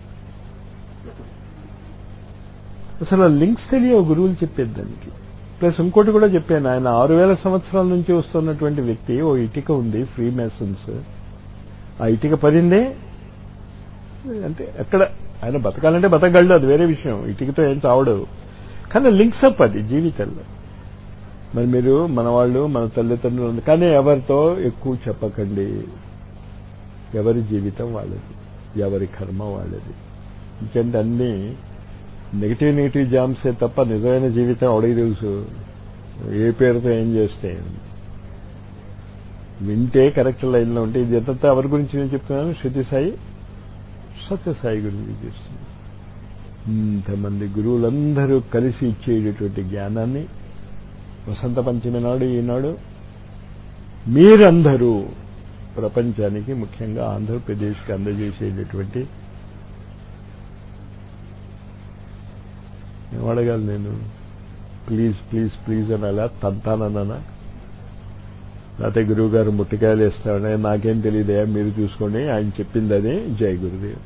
అసలు లింక్స్ తెలియవు గురువులు చెప్పేది దానికి ప్లస్ ఇంకోటి కూడా చెప్పాను ఆయన ఆరు వేల సంవత్సరాల నుంచి వస్తున్నటువంటి వ్యక్తి ఓ ఇటుక ఉంది ఫ్రీ మెసన్స్ ఆ ఇటుక పడిందే అంటే ఎక్కడ ఆయన బతకాలంటే బతకగలడు అది వేరే విషయం ఇటుకతో ఏం చావడు కానీ లింక్స్ అప్ అది జీవితంలో మరి మీరు మన వాళ్ళు మన తల్లిదండ్రులు కానీ ఎవరితో ఎక్కువ చెప్పకండి ఎవరి జీవితం వాళ్ళది ఎవరి కర్మ వాళ్ళది ఇంకంటే అన్నీ నెగిటివ్ నెగిటివ్ జామ్సే తప్ప నిజమైన జీవితం అవడికి తెలుసు ఏ పేరుతో ఏం చేస్తే వింటే కరెక్ట్ లైన్లో ఉంటే ఇది ఎంత ఎవరి గురించి నేను చెప్తున్నాను శృతి సాయి సత్యసాయి గురించి చేస్తుంది ఇంతమంది గురువులందరూ కలిసి ఇచ్చేటటువంటి జ్ఞానాన్ని వసంత పంచమి నాడు ఈనాడు మీరందరూ ప్రపంచానికి ముఖ్యంగా ఆంధ్రప్రదేశ్కి అందజేసేటటువంటి ఏమడగాలి నేను ప్లీజ్ ప్లీజ్ ప్లీజ్ అని అలా తంతానన్నా లేకపోతే గురువు గారు ముట్టికాయలు వేస్తామని నాకేం తెలియదయా మీరు చూసుకోండి ఆయన చెప్పింది అదే జై గురుదేవ్